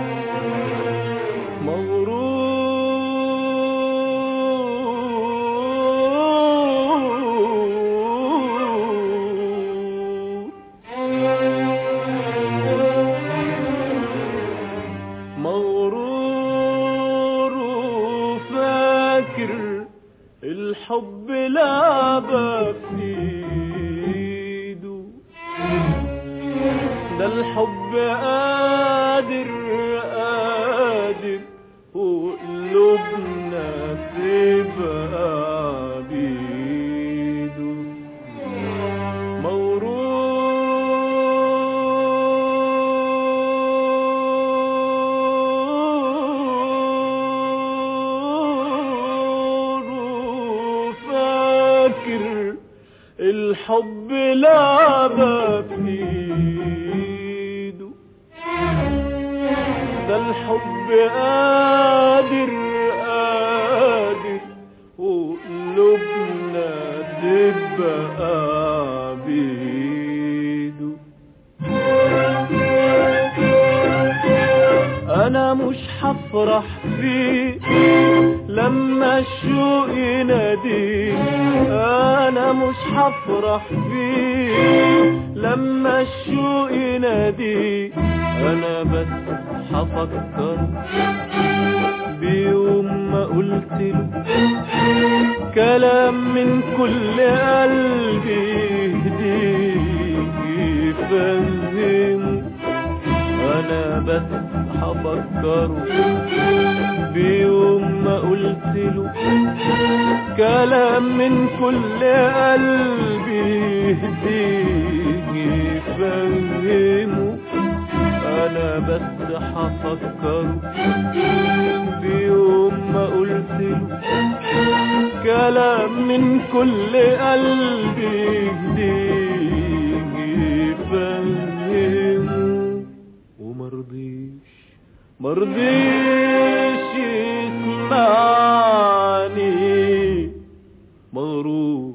Speaker 9: مغرور مغرور وفاكر الحب لعبة في ايده ده الحب قادر قادر وقلوبنا تبقى بيده مغرور وفاكر الحب لعبة في ايده ده الحب قادر قادر وقلوبنا تبقى بيده انا مش هفرح فيه لما الشوق يناديه انا مش هفرح فيه لما الشوق يناديه انا بس هفكر بيوم ما قلت له كلام من كل قلبي يهديه يفهمه انا بس هفكره بيوم ما قلت له كلام من كل قلبي يهديه يفهمه انا بس هفكره بيوم ما قلت له كلام من كل قلبي يهديه يفهمه ومرضيش مرضيش يسمعني مغرور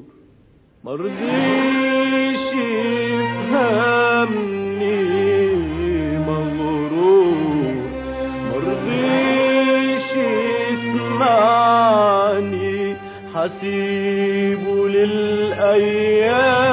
Speaker 9: مرضيش يفهمني مغرور مرضيش يسمعني حسيبه للأيام